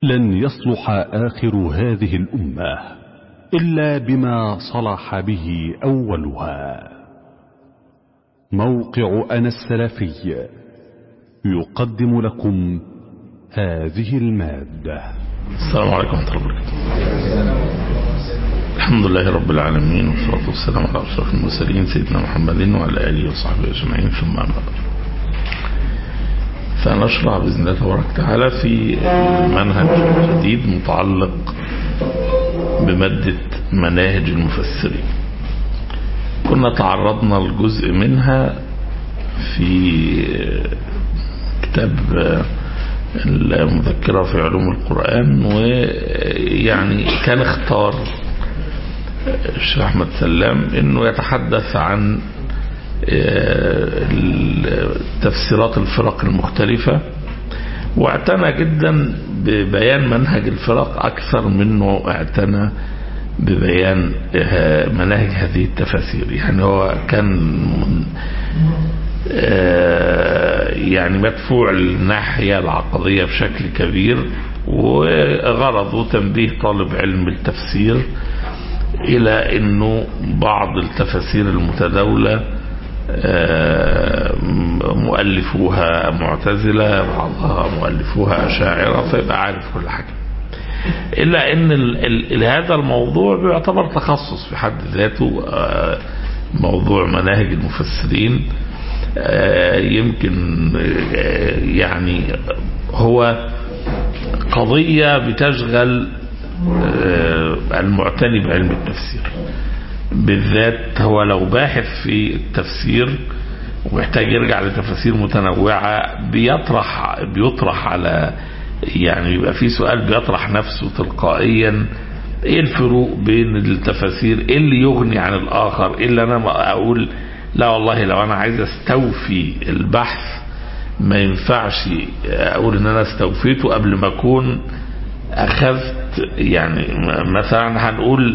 لن يصلح آخر هذه الأمة إلا بما صلح به أولها موقع أنا السلفي يقدم لكم هذه المادة السلام عليكم ورحمة الله وبركاته الحمد لله رب العالمين والصلاة والسلام على أشرف المرسلين سيدنا محمد وعلى آله وصحبه أجمعين ثم أما بعد سنشرع بإذن الله تبارك وتعالى في منهج جديد متعلق بمادة مناهج المفسرين كنا تعرضنا لجزء منها في كتاب المذكرة في علوم القرآن ويعني كان اختار الشيخ أحمد سلام انه يتحدث عن تفسيرات الفرق المختلفة واعتنى جدا ببيان منهج الفرق أكثر منه اعتنى ببيان مناهج هذه التفاسير يعني هو كان يعني مدفوع للناحية العقدية بشكل كبير وغرضه تنبيه طالب علم التفسير إلى أنه بعض التفاسير المتداولة مؤلفوها معتزلة بعضها مؤلفوها أشاعرة فيبقى عارف كل حاجة إلا أن ال ال هذا الموضوع بيعتبر تخصص في حد ذاته موضوع مناهج المفسرين يمكن يعني هو قضية بتشغل المعتني بعلم التفسير بالذات هو لو باحث في التفسير ومحتاج يرجع لتفاسير متنوعة بيطرح بيطرح على يعني يبقى في سؤال بيطرح نفسه تلقائيا ايه الفروق بين التفاسير ايه اللي يغني عن الاخر ايه اللي انا اقول لا والله لو انا عايز استوفي البحث ما ينفعش اقول ان انا استوفيته قبل ما اكون اخذت يعني مثلا هنقول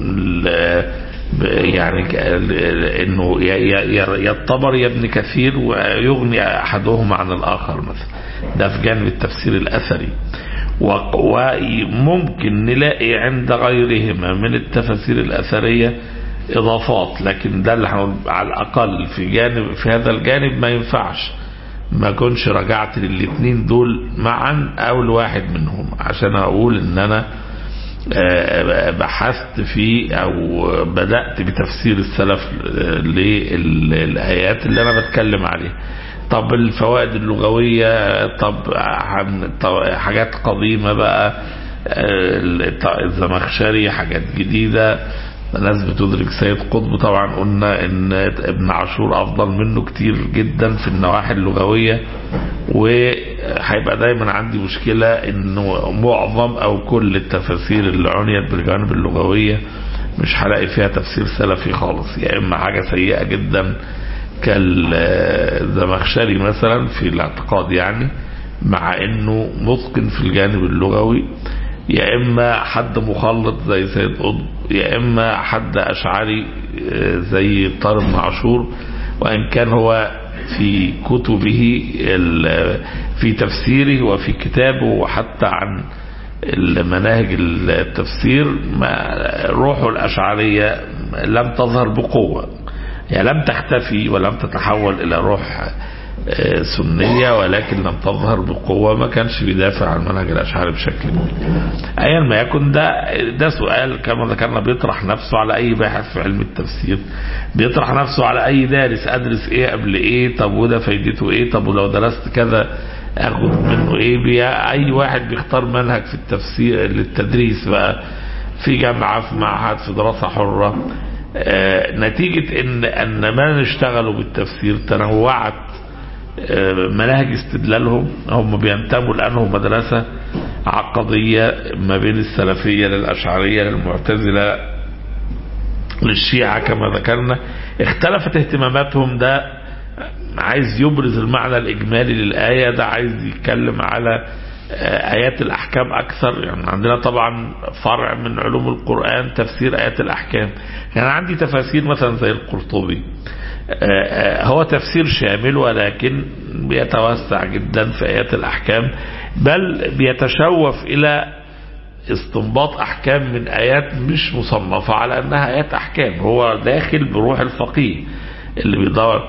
يعني انه يا الطبري يا ابن كثير ويغني احدهما عن الاخر مثلا ده في جانب التفسير الاثري وممكن نلاقي عند غيرهما من التفاسير الاثريه اضافات لكن ده اللي هنقول على الاقل في جانب في هذا الجانب ما ينفعش ما كنش رجعت للاثنين دول معا او لواحد منهم عشان اقول ان انا بحثت في او بدأت بتفسير السلف للآيات اللي انا بتكلم عليها طب الفوائد اللغوية طب حاجات قديمة بقى الزمخشري حاجات جديدة ناس بتدرك سيد قطب طبعا قلنا ان ابن عاشور افضل منه كتير جدا في النواحي اللغوية وهيبقى دايما عندي مشكلة انه معظم او كل التفاسير اللي عنيت بالجوانب اللغوية مش هلاقي فيها تفسير سلفي خالص يا اما حاجة سيئة جدا كالزمخشري مثلا في الاعتقاد يعني مع انه متقن في الجانب اللغوي يا اما حد مخلط زي سيد قطب يا اما حد اشعري زي طارق معشور وان كان هو في كتبه في تفسيره وفي كتابه وحتى عن مناهج التفسير روحه الاشعريه لم تظهر بقوه يعني لم تختفي ولم تتحول الى روح سنية ولكن لم تظهر بقوة ما كانش بيدافع عن المنهج الأشعري بشكل كبير أيا ما يكن ده ده سؤال كما ذكرنا بيطرح نفسه على أي باحث في علم التفسير بيطرح نفسه على أي دارس أدرس إيه قبل إيه طب وده فايدته إيه طب ولو درست كذا أخد منه إيه بي أي واحد بيختار منهج في التفسير للتدريس بقى في جامعة في معهد في دراسة حرة نتيجة ان ان ما نشتغلوا بالتفسير تنوعت مناهج استدلالهم هم بينتموا لأنه مدرسة عقدية ما بين السلفية للأشعرية للمعتزلة للشيعة كما ذكرنا اختلفت اهتماماتهم ده عايز يبرز المعنى الإجمالي للآية ده عايز يتكلم على آيات الأحكام أكثر يعني عندنا طبعا فرع من علوم القرآن تفسير آيات الأحكام يعني عندي تفاسير مثلا زي القرطبي هو تفسير شامل ولكن بيتوسع جدا في آيات الأحكام بل بيتشوف إلى استنباط أحكام من آيات مش مصنفة على أنها آيات أحكام هو داخل بروح الفقيه اللي بيدور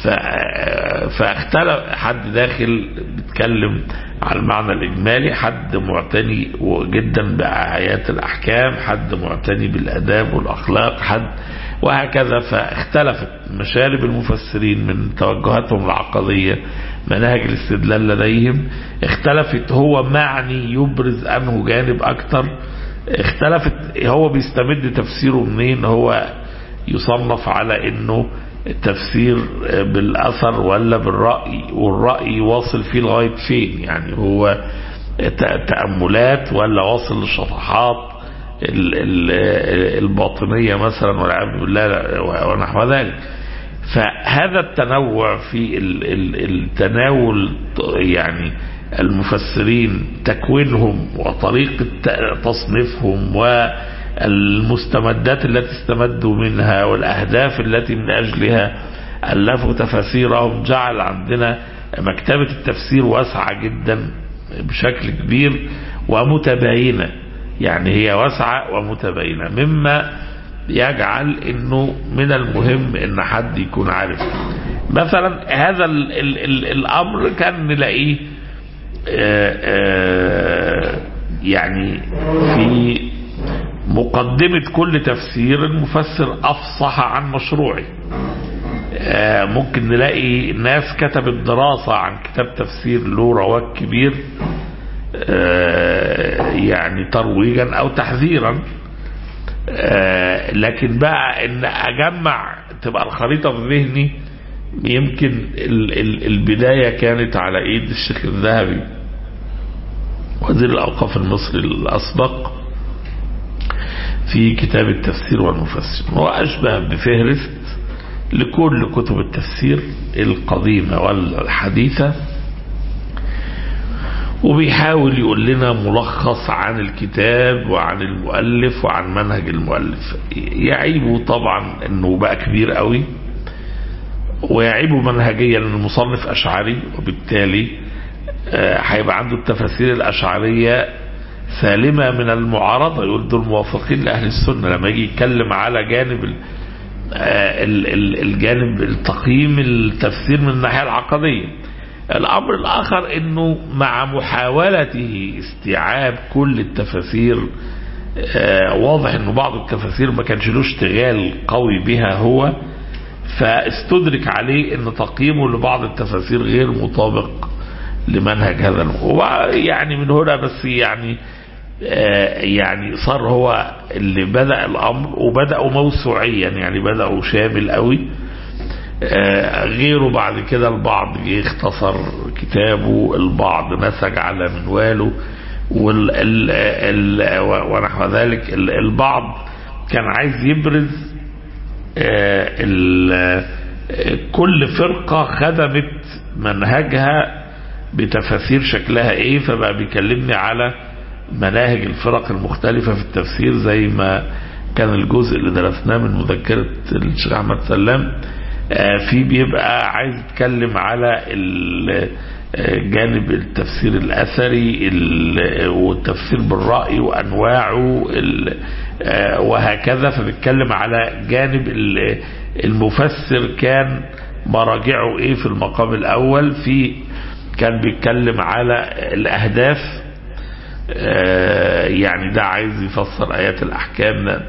فاختلف حد داخل بيتكلم على المعنى الإجمالي حد معتني جدا بآيات الأحكام حد معتني بالأداب والأخلاق حد وهكذا فاختلفت مشارب المفسرين من توجهاتهم العقدية مناهج الاستدلال لديهم اختلفت هو معني يبرز أنه جانب أكتر اختلفت هو بيستمد تفسيره منين هو يصنف على انه تفسير بالأثر ولا بالرأي والرأي واصل فيه لغاية فين يعني هو تأملات ولا واصل للشطحات الباطنية مثلا والعياذ بالله ونحو ذلك فهذا التنوع في التناول يعني المفسرين تكوينهم وطريقة تصنيفهم والمستمدات التي استمدوا منها والأهداف التي من أجلها ألفوا تفاسيرهم جعل عندنا مكتبة التفسير واسعة جدا بشكل كبير ومتباينة يعني هي واسعة ومتباينة مما يجعل انه من المهم ان حد يكون عارف مثلا هذا ال ال ال الامر كان نلاقيه يعني في مقدمة كل تفسير المفسر افصح عن مشروعه ممكن نلاقي ناس كتبت دراسة عن كتاب تفسير له رواج كبير يعني ترويجا او تحذيرا لكن بقى ان اجمع تبقى الخريطة في ذهني يمكن البداية كانت على ايد الشيخ الذهبي وزير الاوقاف المصري الاسبق في كتاب التفسير والمفسر هو اشبه بفهرست لكل كتب التفسير القديمة والحديثة وبيحاول يقول لنا ملخص عن الكتاب وعن المؤلف وعن منهج المؤلف يعيبه طبعا انه بقى كبير قوي ويعيبه منهجيا ان المصنف اشعري وبالتالي هيبقى عنده التفاسير الاشعرية سالمة من المعارضة يقول دول موافقين لأهل السنة لما يجي يتكلم على جانب الجانب التقييم التفسير من الناحية العقدية الأمر الآخر أنه مع محاولته استيعاب كل التفاسير واضح أنه بعض التفاسير ما كانش له اشتغال قوي بها هو فاستدرك عليه أن تقييمه لبعض التفاسير غير مطابق لمنهج هذا يعني من هنا بس يعني يعني صار هو اللي بدأ الأمر وبدأوا موسوعيا يعني بدأوا شامل قوي غيره بعد كده البعض اختصر كتابه البعض نسج على منواله ونحو ذلك البعض كان عايز يبرز كل فرقة خدمت منهجها بتفاسير شكلها ايه فبقى بيكلمني على مناهج الفرق المختلفة في التفسير زي ما كان الجزء اللي درسناه من مذكرة الشيخ أحمد سلام في بيبقى عايز يتكلم على جانب التفسير الأثري والتفسير بالرأي وأنواعه وهكذا فبيتكلم على جانب المفسر كان مراجعه ايه في المقام الأول في كان بيتكلم على الأهداف يعني ده عايز يفسر آيات الأحكام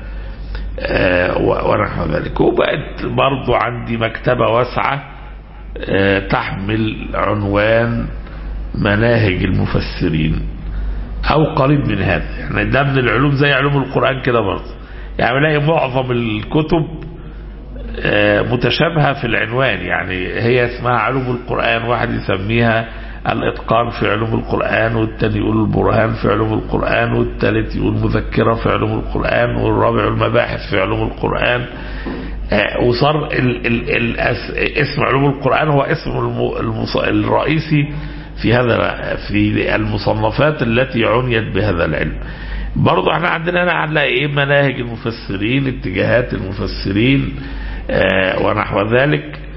ونحو ذلك وبقت برضو عندي مكتبة واسعة تحمل عنوان مناهج المفسرين أو قريب من هذا يعني ده من العلوم زي علوم القرآن كده برضو يعني بلاقي معظم الكتب متشابهة في العنوان يعني هي اسمها علوم القرآن واحد يسميها الإتقان في علوم القرآن والتاني يقول البرهان في علوم القرآن والتالت يقول مذكرة في علوم القرآن والرابع المباحث في علوم القرآن وصار ال ال ال اسم علوم القرآن هو اسم الرئيسي في هذا في المصنفات التي عنيت بهذا العلم برضو احنا عندنا هنا هنلاقي ايه مناهج المفسرين اتجاهات المفسرين ونحو ذلك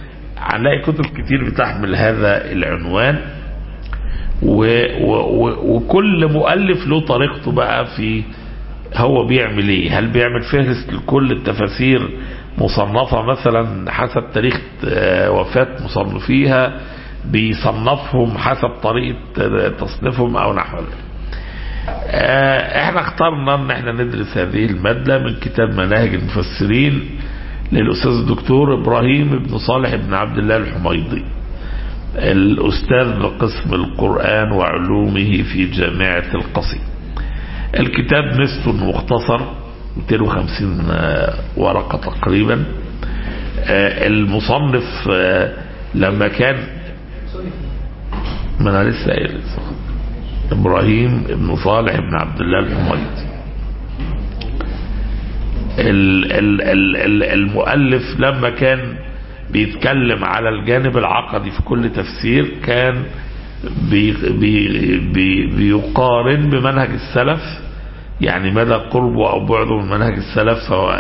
هنلاقي كتب كتير بتحمل هذا العنوان و و و وكل مؤلف له طريقته بقى في هو بيعمل ايه هل بيعمل فهرس لكل التفاسير مصنفة مثلا حسب تاريخ وفاة مصنفيها بيصنفهم حسب طريقة تصنيفهم او نحو ذلك احنا اخترنا ان احنا ندرس هذه المادة من كتاب مناهج المفسرين للأستاذ الدكتور إبراهيم بن صالح بن عبد الله الحميضي الأستاذ بقسم القرآن وعلومه في جامعة القصيم الكتاب نصف مختصر 250 ورقة تقريبا المصنف لما كان ما انا لسه قايل ابراهيم بن صالح بن عبد الله الحميدي المؤلف لما كان بيتكلم على الجانب العقدي في كل تفسير كان بي بي بي بيقارن بمنهج السلف يعني مدى قربه او بعده من منهج السلف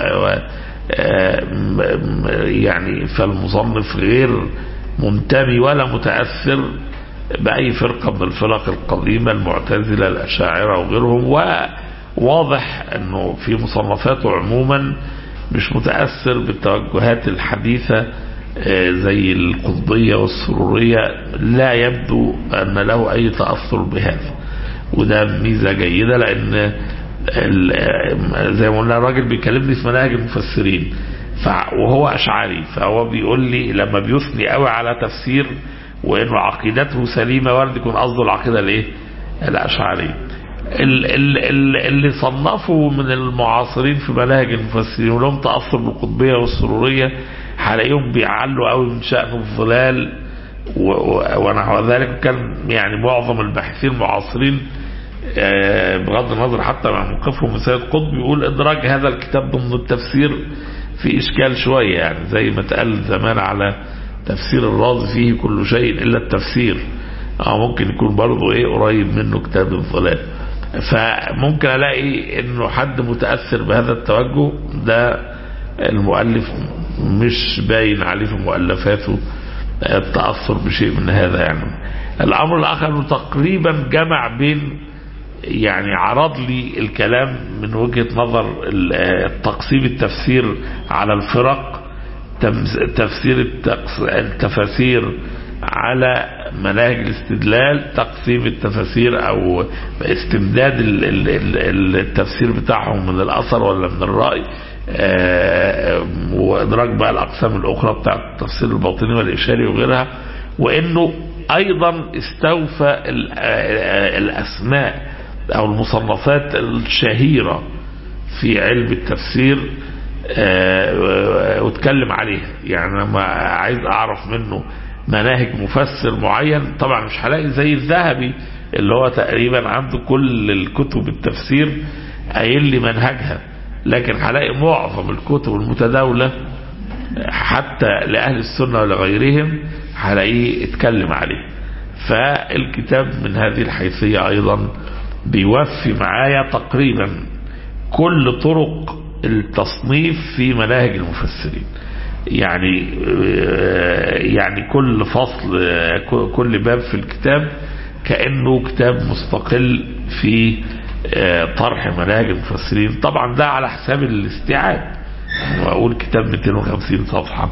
يعني فالمصنف غير منتمي ولا متأثر بأي فرقة من الفرق القديمة المعتزلة الأشاعرة وغيرهم وواضح أنه في مصنفاته عموما مش متأثر بالتوجهات الحديثة زي القطبية والسرورية لا يبدو أن له أي تأثر بهذا وده ميزة جيدة لأن زي ما قلنا الراجل بيكلمني في مناهج المفسرين وهو أشعري فهو بيقول لي لما بيثني قوي على تفسير وانه عقيدته سليمة وارد يكون قصده العقيدة الايه الاشعرية اللي صنفوا من المعاصرين في مناهج المفسرين ولهم تأثر بالقطبية والسرورية هلاقيهم بيعلوا قوي من شأنه الظلال ونحو ذلك كان يعني معظم الباحثين المعاصرين بغض النظر حتى مع موقفهم من سيد قطب يقول ادراج هذا الكتاب ضمن التفسير في اشكال شوية يعني زي ما اتقال زمان على تفسير الرازي فيه كل شيء الا التفسير او ممكن يكون برضه ايه قريب منه كتاب الظلال فممكن الاقي انه حد متاثر بهذا التوجه ده المؤلف مش باين عليه في مؤلفاته التاثر بشيء من هذا يعني الامر الاخر انه تقريبا جمع بين يعني عرض لي الكلام من وجهه نظر تقسيم التفسير على الفرق تفسير التفاسير على مناهج الاستدلال تقسيم التفاسير او استمداد التفسير بتاعهم من الاثر ولا من الرأي وادراك بقى الاقسام الاخرى بتاع التفسير الباطني والاشاري وغيرها وانه ايضا استوفى الاسماء او المصنفات الشهيرة في علم التفسير واتكلم عليها يعني لما عايز اعرف منه مناهج مفسر معين طبعا مش هلاقي زي الذهبي اللي هو تقريبا عنده كل الكتب التفسير قايل لي منهجها لكن هلاقي معظم الكتب المتداولة حتى لأهل السنة ولغيرهم هلاقيه اتكلم عليه فالكتاب من هذه الحيثية أيضا بيوفي معايا تقريبا كل طرق التصنيف في مناهج المفسرين يعني يعني كل فصل كل باب في الكتاب كأنه كتاب مستقل في طرح مناهج المفسرين طبعا ده على حساب الاستيعاب واقول كتاب 250 صفحة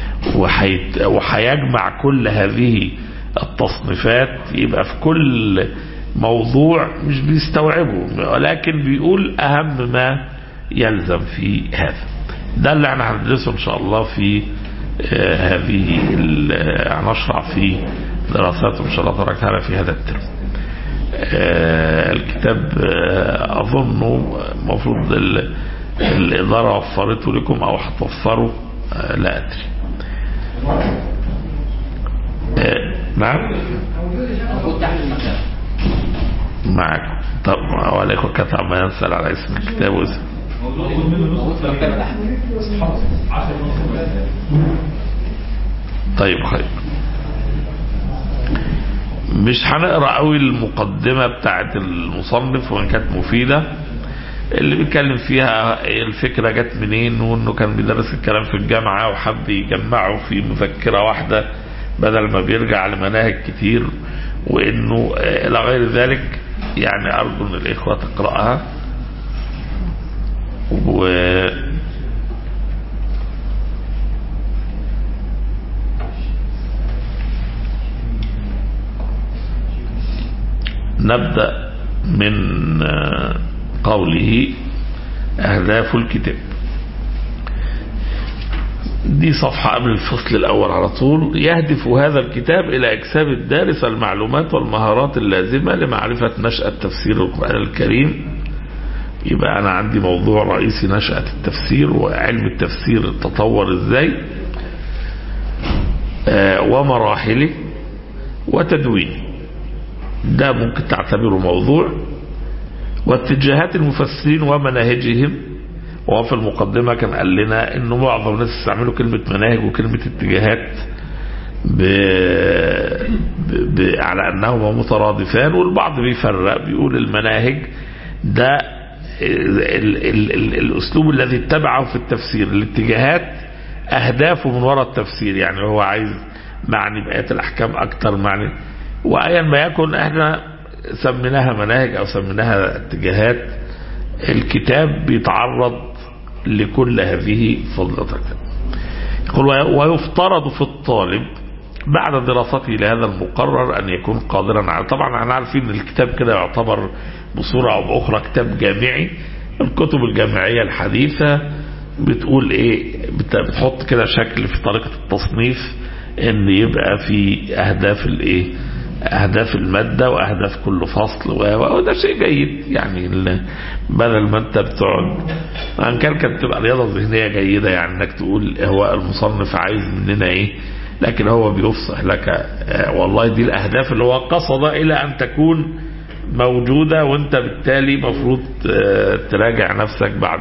وهيجمع كل هذه التصنيفات يبقى في كل موضوع مش بيستوعبه ولكن بيقول اهم ما يلزم في هذا ده اللي احنا هندرسه ان شاء الله في آه هذه هنشرع في دراسات ان شاء الله تبارك وتعالى في هذا الترم آه الكتاب آه اظنه المفروض الاداره وفرته لكم او هتوفره لا ادري نعم معكم طب وعليكم كتب ما ينسل على اسم الكتاب واسم طيب خير مش هنقرا قوي المقدمه بتاعت المصنف وان كانت مفيده اللي بيتكلم فيها الفكرة جت منين وانه كان بيدرس الكلام في الجامعة وحب يجمعه في مذكرة واحدة بدل ما بيرجع لمناهج كتير وانه الى غير ذلك يعني ارجو ان الاخوة تقرأها و نبدأ من قوله أهداف الكتاب دي صفحة قبل الفصل الأول على طول يهدف هذا الكتاب إلى إكساب الدارس المعلومات والمهارات اللازمة لمعرفة نشأة تفسير القرآن الكريم يبقى أنا عندي موضوع رئيسي نشأة التفسير وعلم التفسير تطور إزاي آه ومراحله وتدوينه ده ممكن تعتبره موضوع واتجاهات المفسرين ومناهجهم وهو في المقدمة كان قال لنا انه معظم الناس يستعملوا كلمة مناهج وكلمة اتجاهات ب... ب... ب... على انهما مترادفان والبعض بيفرق بيقول المناهج ده ال... ال... ال... الاسلوب الذي اتبعه في التفسير الاتجاهات اهدافه من وراء التفسير يعني هو عايز معني بآيات الاحكام اكتر معني وايا ما يكن احنا سميناها مناهج او سميناها اتجاهات الكتاب بيتعرض لكل هذه فضلتك يقول ويفترض في الطالب بعد دراسته لهذا المقرر ان يكون قادرا على طبعا احنا عارفين ان الكتاب كده يعتبر بصورة او باخرى كتاب جامعي الكتب الجامعية الحديثة بتقول ايه بتحط كده شكل في طريقة التصنيف ان يبقى في اهداف الايه اهداف المادة واهداف كل فصل وده شيء جيد يعني بدل ما انت بتقعد ان كان كانت تبقى رياضة ذهنية جيدة يعني انك تقول هو المصنف عايز مننا ايه لكن هو بيفصح لك والله دي الاهداف اللي هو قصد الى ان تكون موجودة وانت بالتالي مفروض تراجع نفسك بعد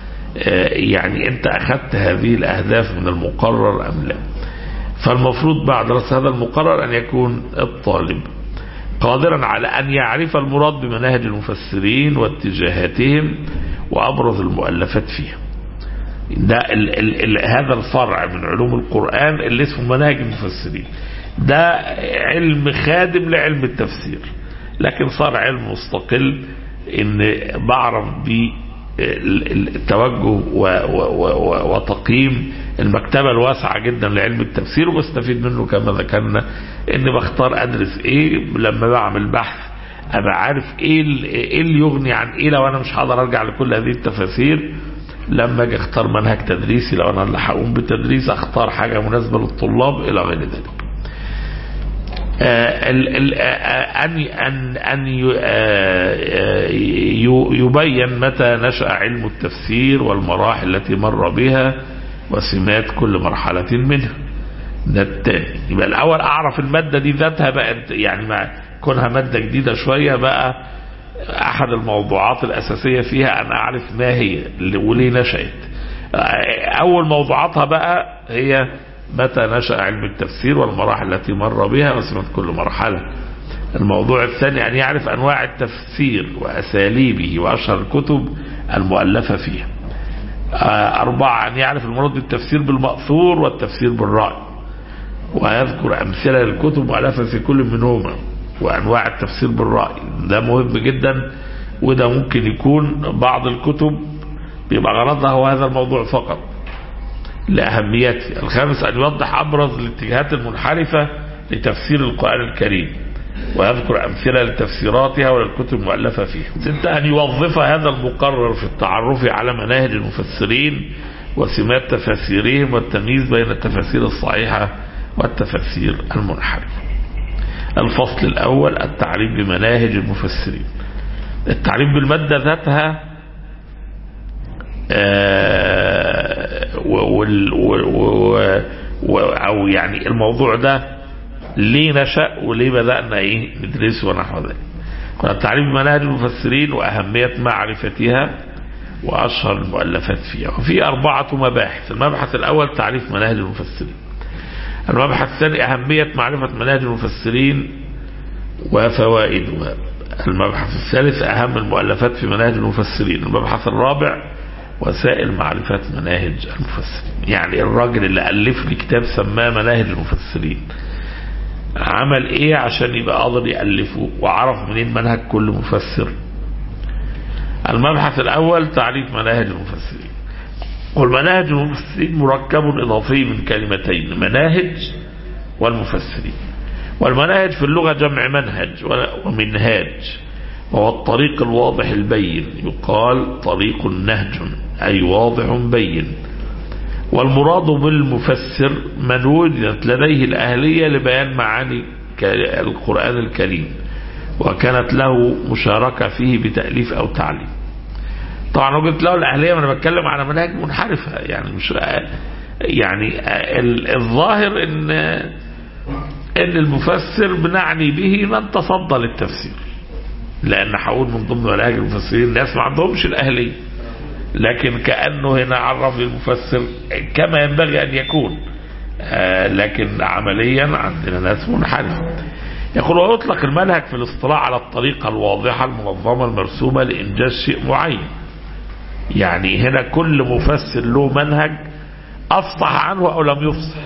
يعني انت اخذت هذه الاهداف من المقرر ام لا فالمفروض بعد رأس هذا المقرر أن يكون الطالب قادرا على أن يعرف المراد بمناهج المفسرين واتجاهاتهم وأبرز المؤلفات فيها ده ال ال ال هذا الفرع من علوم القرآن اللي اسمه مناهج المفسرين ده علم خادم لعلم التفسير لكن صار علم مستقل ان بعرف بيه التوجه وتقييم المكتبة الواسعة جدا لعلم التفسير وبستفيد منه كما ذكرنا اني بختار ادرس ايه لما بعمل بحث ابقى عارف ايه ايه اللي يغني عن ايه لو انا مش هقدر ارجع لكل هذه التفاسير لما اجي اختار منهج تدريسي لو انا اللي هقوم بالتدريس اختار حاجة مناسبة للطلاب الى غير ذلك أن أن أن يبين متى نشأ علم التفسير والمراحل التي مر بها وسمات كل مرحلة منها ده التاني يبقى الأول أعرف المادة دي ذاتها بقت يعني مع كونها مادة جديدة شوية بقى أحد الموضوعات الأساسية فيها أن أعرف ما هي وليه نشأت أول موضوعاتها بقى هي متى نشأ علم التفسير والمراحل التي مر بها وسمت كل مرحلة الموضوع الثاني أن يعرف أنواع التفسير وأساليبه وأشهر الكتب المؤلفة فيها أربعة أن يعرف المراد بالتفسير بالمأثور والتفسير بالرأي ويذكر أمثلة للكتب المؤلفة في كل منهما وأنواع التفسير بالرأي ده مهم جدا وده ممكن يكون بعض الكتب بيبقى غرضها هو هذا الموضوع فقط لأهميته الخامس أن يوضح أبرز الاتجاهات المنحرفة لتفسير القرآن الكريم ويذكر أمثلة لتفسيراتها وللكتب المؤلفة فيها ستة أن يوظف هذا المقرر في التعرف على مناهج المفسرين وسمات تفاسيرهم والتمييز بين التفاسير الصحيحة والتفاسير المنحرفة الفصل الأول التعريف بمناهج المفسرين التعريف بالمادة ذاتها وال و او يعني الموضوع ده ليه نشأ وليه بدأنا ايه ندرسه ونحو ذلك التعريف بمناهج المفسرين وأهمية معرفتها وأشهر المؤلفات فيها وفي أربعة مباحث المبحث الأول تعريف مناهج المفسرين المبحث الثاني أهمية معرفة مناهج المفسرين وفوائدها المبحث الثالث أهم المؤلفات في مناهج المفسرين المبحث الرابع وسائل معرفة مناهج المفسرين يعني الراجل اللي ألف لي كتاب سماه مناهج المفسرين عمل ايه عشان يبقى قادر يألفه وعرف منين منهج كل مفسر المبحث الأول تعريف مناهج المفسرين والمناهج المفسرين مركب إضافي من كلمتين مناهج والمفسرين والمناهج في اللغة جمع منهج ومنهاج وهو الطريق الواضح البين يقال طريق نهج أي واضح بين والمراد بالمفسر من وجدت لديه الأهلية لبيان معاني القرآن الكريم وكانت له مشاركة فيه بتأليف أو تعليم طبعا وجدت له الأهلية وأنا بتكلم على مناهج منحرفة يعني مش يعني الظاهر ان ان المفسر بنعني به من تصدى للتفسير لان هقول من ضمن مناهج المفسرين ناس ما عندهمش الاهليه لكن كانه هنا عرف المفسر كما ينبغي ان يكون آه لكن عمليا عندنا ناس منحرفه يقول ويطلق المنهج في الاصطلاح على الطريقه الواضحه المنظمه المرسومه لانجاز شيء معين يعني هنا كل مفسر له منهج افصح عنه او لم يفصح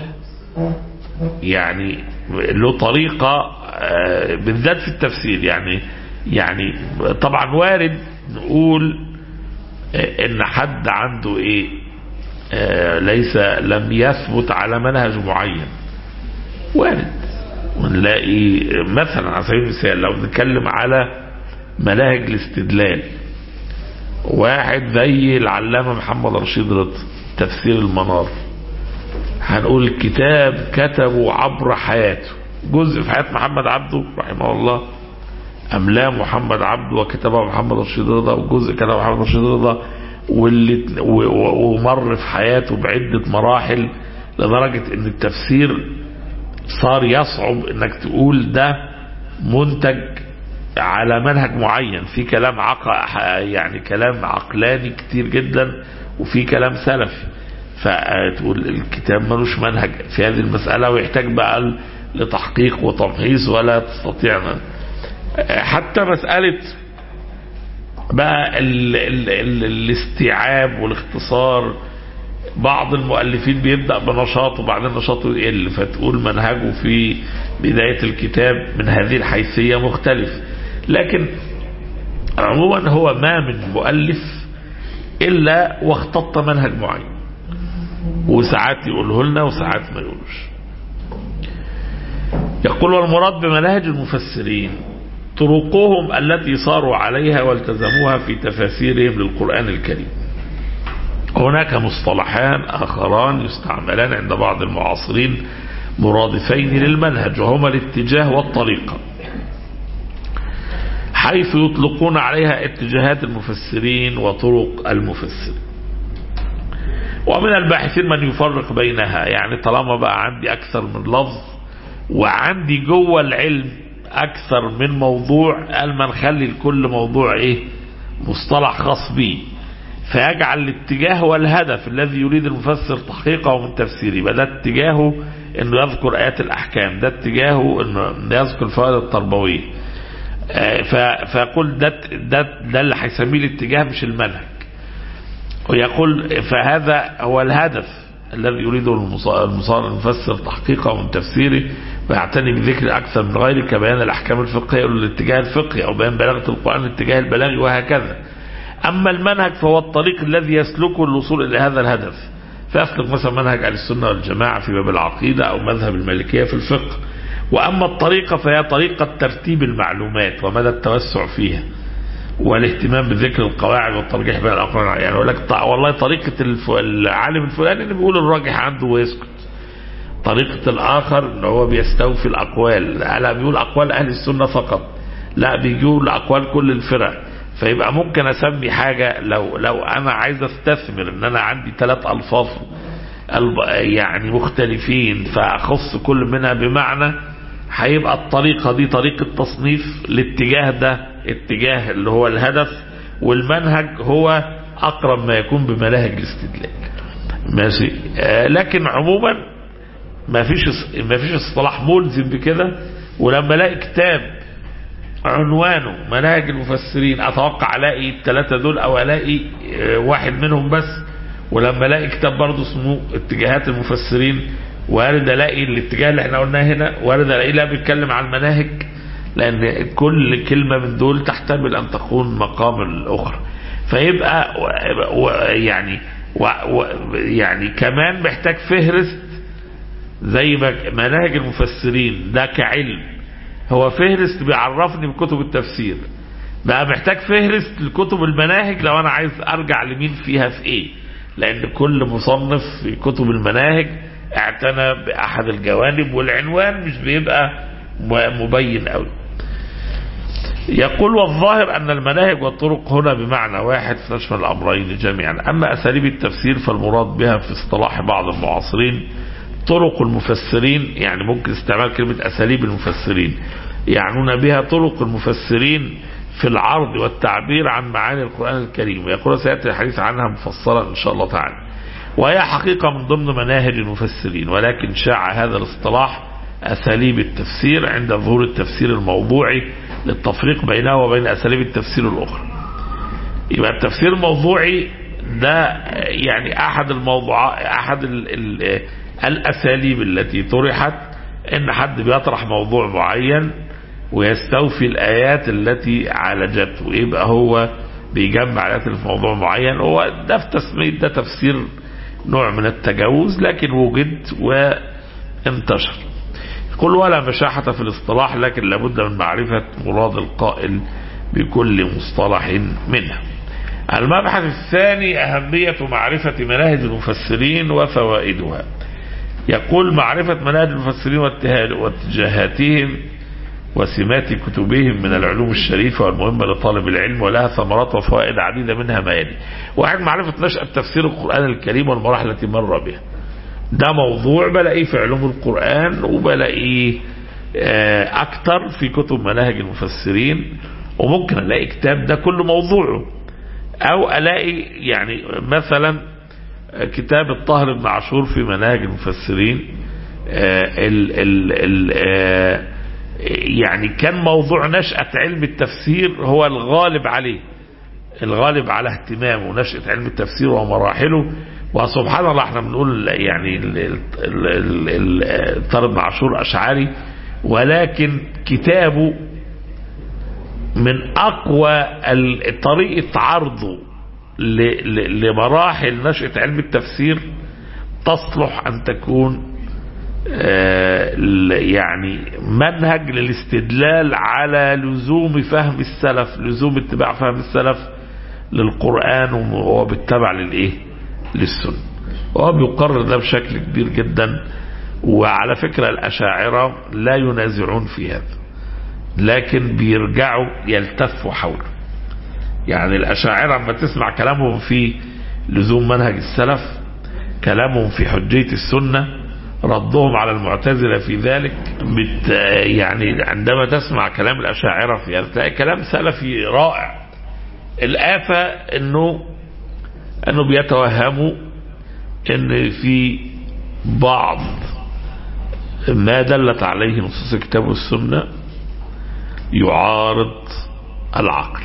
يعني له طريقة بالذات في التفسير يعني يعني طبعا وارد نقول ان حد عنده ايه ليس لم يثبت على منهج معين وارد ونلاقي مثلا على سبيل المثال لو بنتكلم على مناهج الاستدلال واحد زي العلامة محمد رشيد رضا تفسير المنار هنقول كتاب كتبه عبر حياته جزء في حياة محمد عبده رحمه الله أملاه محمد عبده وكتبه محمد رشيد رضا وجزء كتبه محمد رشيد رضا واللي ومر في حياته بعدة مراحل لدرجة ان التفسير صار يصعب انك تقول ده منتج على منهج معين في كلام عق يعني كلام عقلاني كتير جدا وفي كلام سلفي فتقول الكتاب ملوش منهج في هذه المسألة ويحتاج بقى لتحقيق وتمحيص ولا تستطيع حتى مسألة بقى ال ال ال الاستيعاب والاختصار بعض المؤلفين بيبدأ بنشاط وبعدين نشاطه يقل فتقول منهجه في بداية الكتاب من هذه الحيثية مختلف لكن عموما هو ما من مؤلف إلا واختط منهج معين وساعات يقوله لنا وساعات ما يقولوش يقول والمراد بمناهج المفسرين طرقهم التي صاروا عليها والتزموها في تفاسيرهم للقرآن الكريم هناك مصطلحان آخران يستعملان عند بعض المعاصرين مرادفين للمنهج وهما الاتجاه والطريقة حيث يطلقون عليها اتجاهات المفسرين وطرق المفسرين ومن الباحثين من يفرق بينها يعني طالما بقى عندي أكثر من لفظ وعندي جوه العلم أكثر من موضوع قال ما نخلي لكل موضوع إيه مصطلح خاص به فيجعل الاتجاه والهدف الذي يريد المفسر تحقيقه من تفسيره يبقى ده اتجاهه انه يذكر ايات الاحكام ده اتجاهه انه يذكر الفوائد التربويه فيقول ده ده ده اللي هيسميه الاتجاه مش المنهج ويقول فهذا هو الهدف الذي يريده المفسر تحقيقه من تفسيره ويعتني بذكر أكثر من غيره كبيان الأحكام الفقهية للاتجاه الفقهي أو بيان بلاغة القرآن الاتجاه البلاغي وهكذا أما المنهج فهو الطريق الذي يسلكه للوصول إلى هذا الهدف فيسلك مثلا منهج أهل السنة والجماعة في باب العقيدة أو مذهب المالكية في الفقه وأما الطريقة فهي طريقة ترتيب المعلومات ومدى التوسع فيها والاهتمام بذكر القواعد والترجيح بين الأقوال يعني يقول لك والله طريقة العالم الفلاني اللي بيقول الراجح عنده ويسكت طريقة الآخر اللي هو بيستوفي الأقوال لا بيقول أقوال أهل السنة فقط لا بيقول أقوال كل الفرق فيبقى ممكن أسمي حاجة لو لو أنا عايز أستثمر إن أنا عندي ثلاث ألفاظ يعني مختلفين فأخص كل منها بمعنى هيبقى الطريقة دي طريقة تصنيف الاتجاه ده اتجاه اللي هو الهدف والمنهج هو أقرب ما يكون بمناهج الاستدلال ماشي آه لكن عموما ما فيش ما فيش اصطلاح ملزم بكده ولما الاقي كتاب عنوانه مناهج المفسرين اتوقع الاقي الثلاثه دول او الاقي واحد منهم بس ولما الاقي كتاب برضه اسمه اتجاهات المفسرين وارد الاقي الاتجاه اللي احنا قلناه هنا وارد الاقي لا بيتكلم عن المناهج لان كل كلمه من دول تحتمل ان تكون مقام الاخرى فيبقى يعني يعني كمان محتاج فهرست زي ما مناهج المفسرين ده كعلم هو فهرست بيعرفني بكتب التفسير بقى محتاج فهرست لكتب المناهج لو انا عايز ارجع لمين فيها في ايه لان كل مصنف في كتب المناهج اعتنى باحد الجوانب والعنوان مش بيبقى مبين قوي يقول والظاهر أن المناهج والطرق هنا بمعنى واحد تشمل الأمرين جميعا أما أساليب التفسير فالمراد بها في اصطلاح بعض المعاصرين طرق المفسرين يعني ممكن استعمال كلمة أساليب المفسرين يعنون بها طرق المفسرين في العرض والتعبير عن معاني القرآن الكريم ويقول سيأتي الحديث عنها مفصلا إن شاء الله تعالى وهي حقيقة من ضمن مناهج المفسرين ولكن شاع هذا الاصطلاح أساليب التفسير عند ظهور التفسير الموضوعي للتفريق بينه وبين أساليب التفسير الأخرى يبقى التفسير الموضوعي ده يعني أحد الموضوع أحد ال ال الأساليب التي طرحت إن حد بيطرح موضوع معين ويستوفي الآيات التي عالجته ويبقى هو بيجمع آيات في موضوع معين هو ده في تسمية ده تفسير نوع من التجاوز لكن وجد وانتشر قل ولا مشاحة في الاصطلاح لكن لابد من معرفة مراد القائل بكل مصطلح منه المبحث الثاني أهمية معرفة مناهج المفسرين وفوائدها يقول معرفة مناهج المفسرين واتجاهاتهم وسمات كتبهم من العلوم الشريفة والمهمة لطالب العلم ولها ثمرات وفوائد عديدة منها ما يلي واحد معرفة نشأة تفسير القرآن الكريم والمراحل التي مر بها ده موضوع بلاقيه في علوم القرآن وبلاقيه أكتر في كتب مناهج المفسرين وممكن ألاقي كتاب ده كل موضوعه أو ألاقي يعني مثلا كتاب الطاهر بن عاشور في مناهج المفسرين ال ال ال يعني كان موضوع نشأة علم التفسير هو الغالب عليه الغالب على اهتمامه نشأة علم التفسير ومراحله وسبحان الله احنا بنقول يعني طارق بن عاشور اشعري ولكن كتابه من اقوى طريقه عرضه لمراحل نشأة علم التفسير تصلح ان تكون يعني منهج للاستدلال على لزوم فهم السلف لزوم اتباع فهم السلف للقرآن وهو بيتبع للايه للسنة وهو بيقرر ده بشكل كبير جدا وعلى فكرة الأشاعرة لا ينازعون في هذا لكن بيرجعوا يلتفوا حوله يعني الأشاعرة لما تسمع كلامهم في لزوم منهج السلف كلامهم في حجية السنة ردهم على المعتزلة في ذلك بت يعني عندما تسمع كلام الأشاعرة في هذا تلاقي كلام سلفي رائع الآفة أنه أنه بيتوهموا أن في بعض ما دلت عليه نصوص الكتاب والسنة يعارض العقل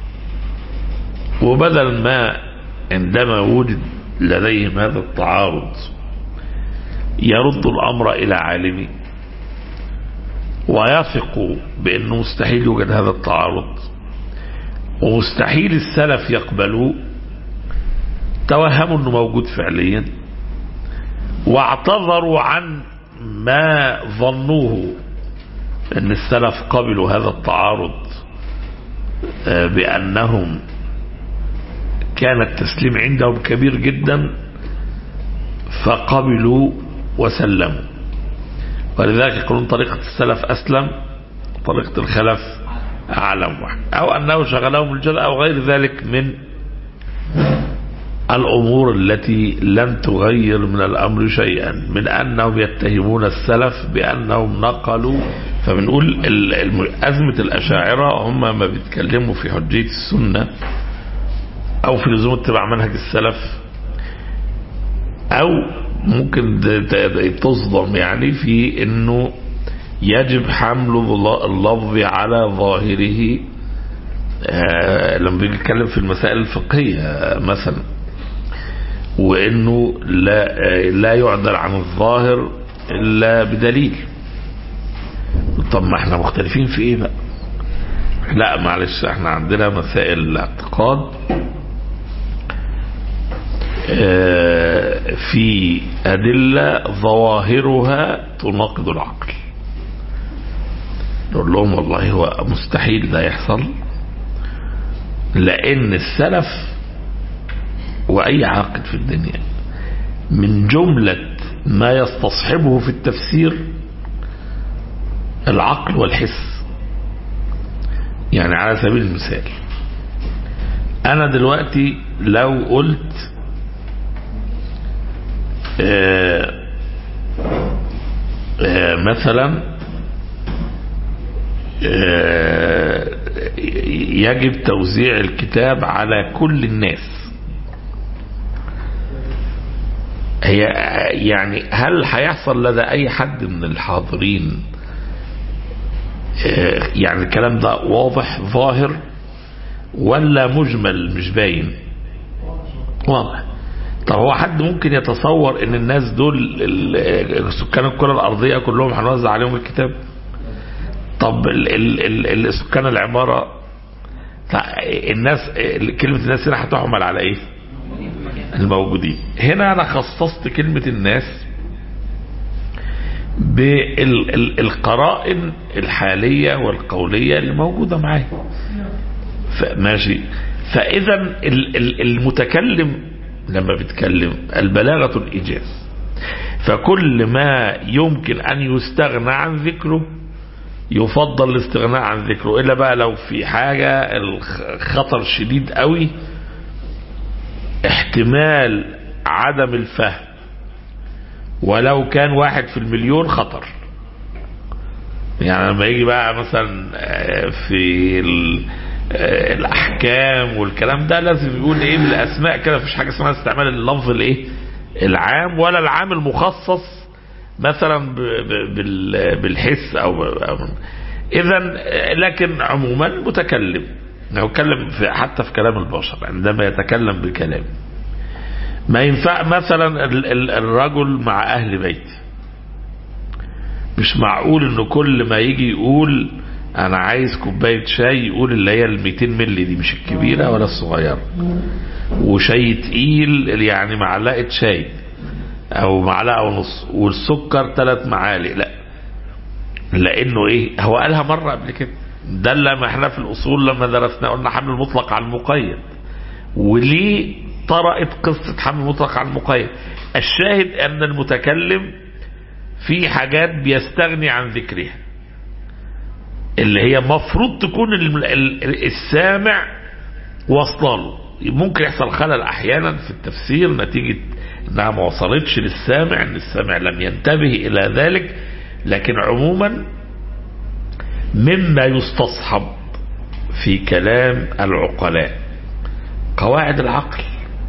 وبدل ما عندما وجد لديهم هذا التعارض يرد الأمر إلى عالمي ويثق بأنه مستحيل يوجد هذا التعارض ومستحيل السلف يقبلوه توهموا انه موجود فعليا واعتذروا عن ما ظنوه ان السلف قبلوا هذا التعارض بانهم كان التسليم عندهم كبير جدا فقبلوا وسلموا ولذلك يقولون طريقة السلف أسلم طريقة الخلف أعلم واحد أو أنه شغلهم الجل أو غير ذلك من الأمور التي لن تغير من الأمر شيئا من أنهم يتهمون السلف بأنهم نقلوا فبنقول أزمة الأشاعرة هم ما بيتكلموا في حجية السنة أو في لزوم اتباع منهج السلف أو ممكن تصدم يعني في أنه يجب حمل اللفظ على ظاهره آه لما بيجي يتكلم في المسائل الفقهية مثلا وانه لا آه لا يعدل عن الظاهر الا بدليل طب ما احنا مختلفين في ايه بقى لا معلش احنا عندنا مسائل الاعتقاد آه في أدلة ظواهرها تناقض العقل نقول لهم والله هو مستحيل ده يحصل لأن السلف وأي عاقل في الدنيا من جملة ما يستصحبه في التفسير العقل والحس يعني على سبيل المثال أنا دلوقتي لو قلت آآ آآ مثلا يجب توزيع الكتاب على كل الناس هي يعني هل هيحصل لدى اي حد من الحاضرين يعني الكلام ده واضح ظاهر ولا مجمل مش باين واضح طب هو حد ممكن يتصور ان الناس دول سكان الكرة الارضية كلهم هنوزع عليهم الكتاب طب ال ال ال سكان العمارة الناس كلمة الناس هنا هتحمل على ايه الموجودين هنا انا خصصت كلمة الناس بالقرائن الحالية والقولية اللي موجودة معايا ماشي فاذا المتكلم لما بيتكلم البلاغة الإيجاز فكل ما يمكن أن يستغنى عن ذكره يفضل الاستغناء عن ذكره إلا بقى لو في حاجة الخطر شديد قوي احتمال عدم الفهم ولو كان واحد في المليون خطر يعني لما يجي بقى مثلا في الاحكام والكلام ده لازم يقول ايه بالاسماء كده مفيش حاجه اسمها استعمال اللفظ الايه العام ولا العام المخصص مثلا بالحس او اذا لكن عموما متكلم نتكلم في حتى في كلام البشر عندما يتكلم بكلام ما ينفع مثلا الرجل مع اهل بيته مش معقول انه كل ما يجي يقول انا عايز كوبايه شاي يقول اللي هي ال 200 مللي دي مش الكبيره ولا الصغيره وشاي تقيل يعني معلقه شاي او معلقه ونص والسكر ثلاث معالق لا لانه ايه هو قالها مره قبل كده ده لما احنا في الاصول لما درسنا قلنا حمل المطلق على المقيد وليه طرأت قصة حمل المطلق على المقيد الشاهد ان المتكلم في حاجات بيستغني عن ذكرها اللي هي مفروض تكون السامع واصله ممكن يحصل خلل احيانا في التفسير نتيجة انها ما وصلتش للسامع ان السامع لم ينتبه الى ذلك لكن عموما مما يستصحب في كلام العقلاء قواعد العقل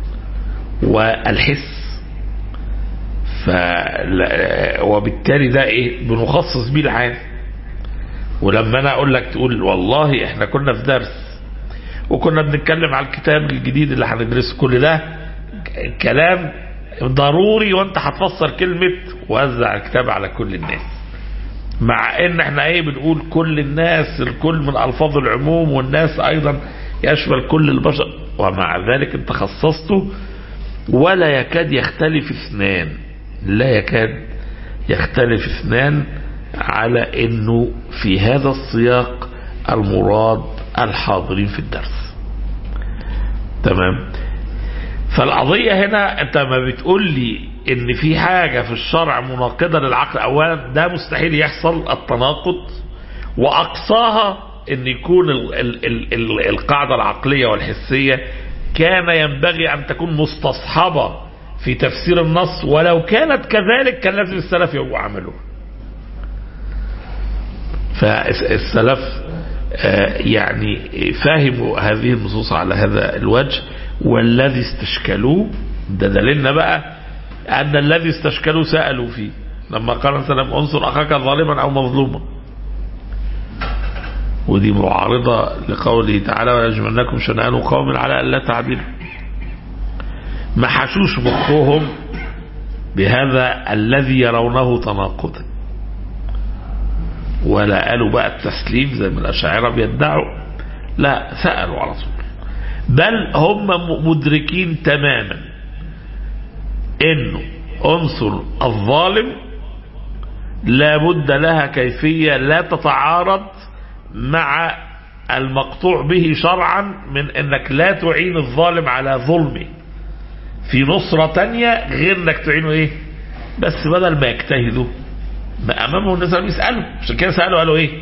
والحس ف وبالتالي ده ايه بنخصص بيه العام ولما انا اقول لك تقول والله احنا كنا في درس وكنا بنتكلم على الكتاب الجديد اللي هندرسه كل ده كلام ضروري وانت هتفسر كلمة وزع الكتاب على كل الناس مع ان احنا ايه بنقول كل الناس الكل من الفاظ العموم والناس ايضا يشمل كل البشر ومع ذلك انت خصصته ولا يكاد يختلف اثنان لا يكاد يختلف اثنان على انه في هذا السياق المراد الحاضرين في الدرس تمام فالقضية هنا انت ما بتقول لي ان في حاجة في الشرع مناقضة للعقل اولا ده مستحيل يحصل التناقض واقصاها ان يكون ال ال ال ال القاعدة العقلية والحسية كان ينبغي ان تكون مستصحبة في تفسير النص ولو كانت كذلك كان لازم السلف يبقوا عملوها فالسلف يعني فهموا هذه النصوص على هذا الوجه والذي استشكلوه ده دليلنا بقى أن الذي استشكلوا سألوا فيه لما قال وسلم انصر اخاك ظالما او مظلوما ودي معارضة لقوله تعالى ويجمعنكم شنآن قوم على ألا تعدلوا ما حشوش مخهم بهذا الذي يرونه تناقضا ولا قالوا بقى التسليم زي ما الأشاعرة بيدعوا لا سألوا على طول بل هم مدركين تماما انه عنصر الظالم لابد لها كيفية لا تتعارض مع المقطوع به شرعا من انك لا تعين الظالم على ظلمه في نصرة تانية غير انك تعينه ايه بس بدل ما يجتهدوا ما امامهم الناس يسألوا عشان كده سألوا قالوا ايه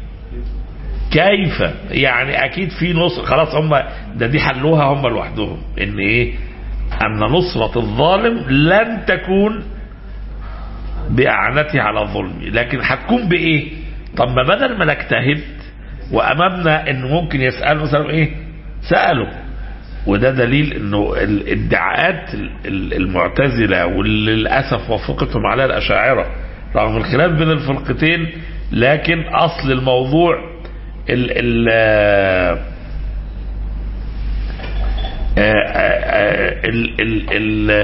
كيف يعني اكيد في نصر خلاص هم ده دي حلوها هم لوحدهم ان ايه ان نصرة الظالم لن تكون باعانته على الظلم لكن هتكون بايه طب ما بدل ما نجتهد وامامنا ان ممكن يسالوا مثلا ايه سالوا وده دليل انه الادعاءات المعتزله واللي للاسف وافقتهم عليها الاشاعره رغم الخلاف بين الفرقتين لكن اصل الموضوع ال ال ال ال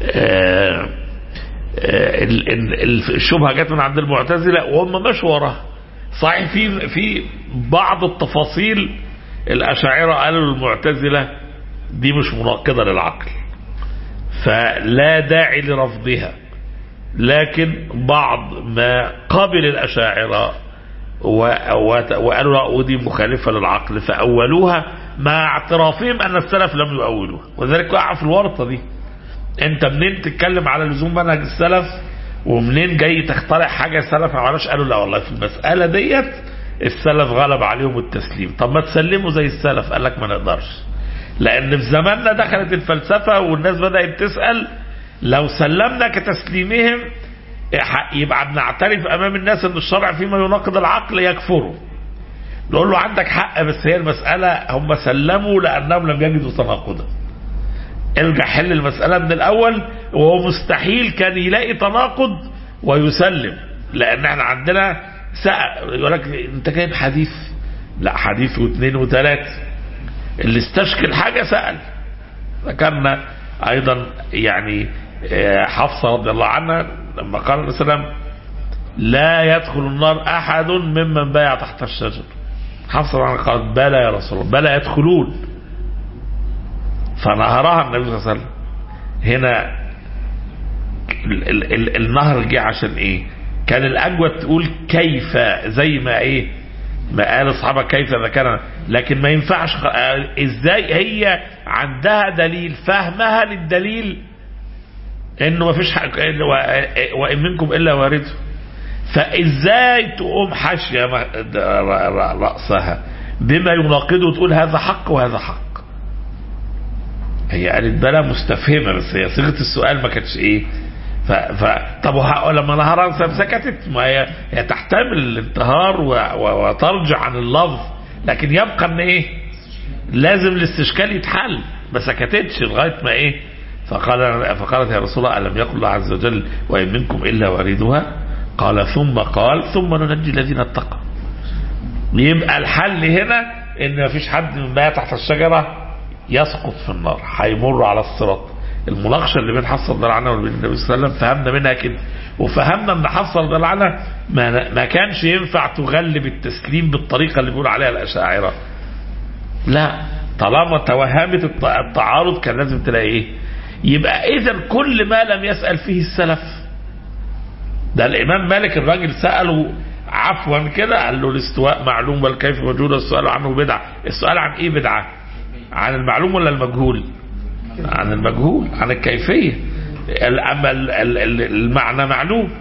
ال الشبهه جت من عند المعتزله وهم مشوا وراها صحيح في في بعض التفاصيل الاشاعره قالوا للمعتزله دي مش مناقضه للعقل فلا داعي لرفضها لكن بعض ما قبل الاشاعره وقالوا لا ودي مخالفه للعقل فاولوها مع اعترافهم ان السلف لم يؤولوها وذلك وقع في الورطه دي انت منين تتكلم على لزوم منهج السلف ومنين جاي تخترع حاجة السلف ما عملوش قالوا لا والله في المسألة ديت السلف غلب عليهم التسليم طب ما تسلموا زي السلف قال لك ما نقدرش لان في زماننا دخلت الفلسفة والناس بدأت تسأل لو سلمنا كتسليمهم يبقى بنعترف امام الناس ان الشرع فيما يناقض العقل يكفروا نقول له عندك حق بس هي المسألة هم سلموا لانهم لم يجدوا تناقضا ارجع حل المسألة من الأول وهو مستحيل كان يلاقي تناقض ويسلم لأن احنا عندنا سأل يقول لك أنت جايب حديث لا حديث واثنين وثلاثة اللي استشكل حاجة سأل ذكرنا أيضا يعني حفصة رضي الله عنها لما قال النبي صلى الله عليه وسلم لا يدخل النار أحد ممن بايع تحت الشجر حفصة قالت بلى يا رسول الله بلى يدخلون فنهرها النبي صلى الله عليه وسلم هنا ال ال ال النهر جه عشان ايه كان الاجود تقول كيف زي ما ايه ما قال اصحابها كيف ذكرنا لكن ما ينفعش ازاي هي عندها دليل فهمها للدليل انه ما فيش وان منكم الا وارده فازاي تقوم حاشيه راسها بما يناقضه وتقول هذا حق وهذا حق هي قالت بلا مستفهمة بس هي صيغة السؤال ما كانتش ايه ف... ف... طب وه... لما نهارا سكتت ما هي, هي تحتمل الانتهار و... و... وترجع عن اللفظ لكن يبقى ان ايه لازم الاستشكال يتحل ما سكتتش لغايه ما ايه فقال فقالت يا رسول الله الم يقل الله عز وجل وان منكم الا واردها قال ثم قال ثم ننجي الذين اتقوا يبقى الحل هنا ان ما فيش حد من بقى تحت الشجره يسقط في النار هيمر على الصراط المناقشه اللي بين حفصه رضي الله عنها وبين النبي صلى الله عليه وسلم فهمنا منها كده وفهمنا ان حفصه رضي الله عنها ما, ما كانش ينفع تغلب التسليم بالطريقه اللي بيقول عليها الاشاعره لا طالما توهمت التعارض كان لازم تلاقي ايه يبقى اذا كل ما لم يسال فيه السلف ده الامام مالك الراجل ساله عفوا كده قال له الاستواء معلوم والكيف موجود السؤال عنه بدعه السؤال عن ايه بدعه عن المعلوم ولا المجهول عن المجهول عن الكيفية أما المعنى معلوم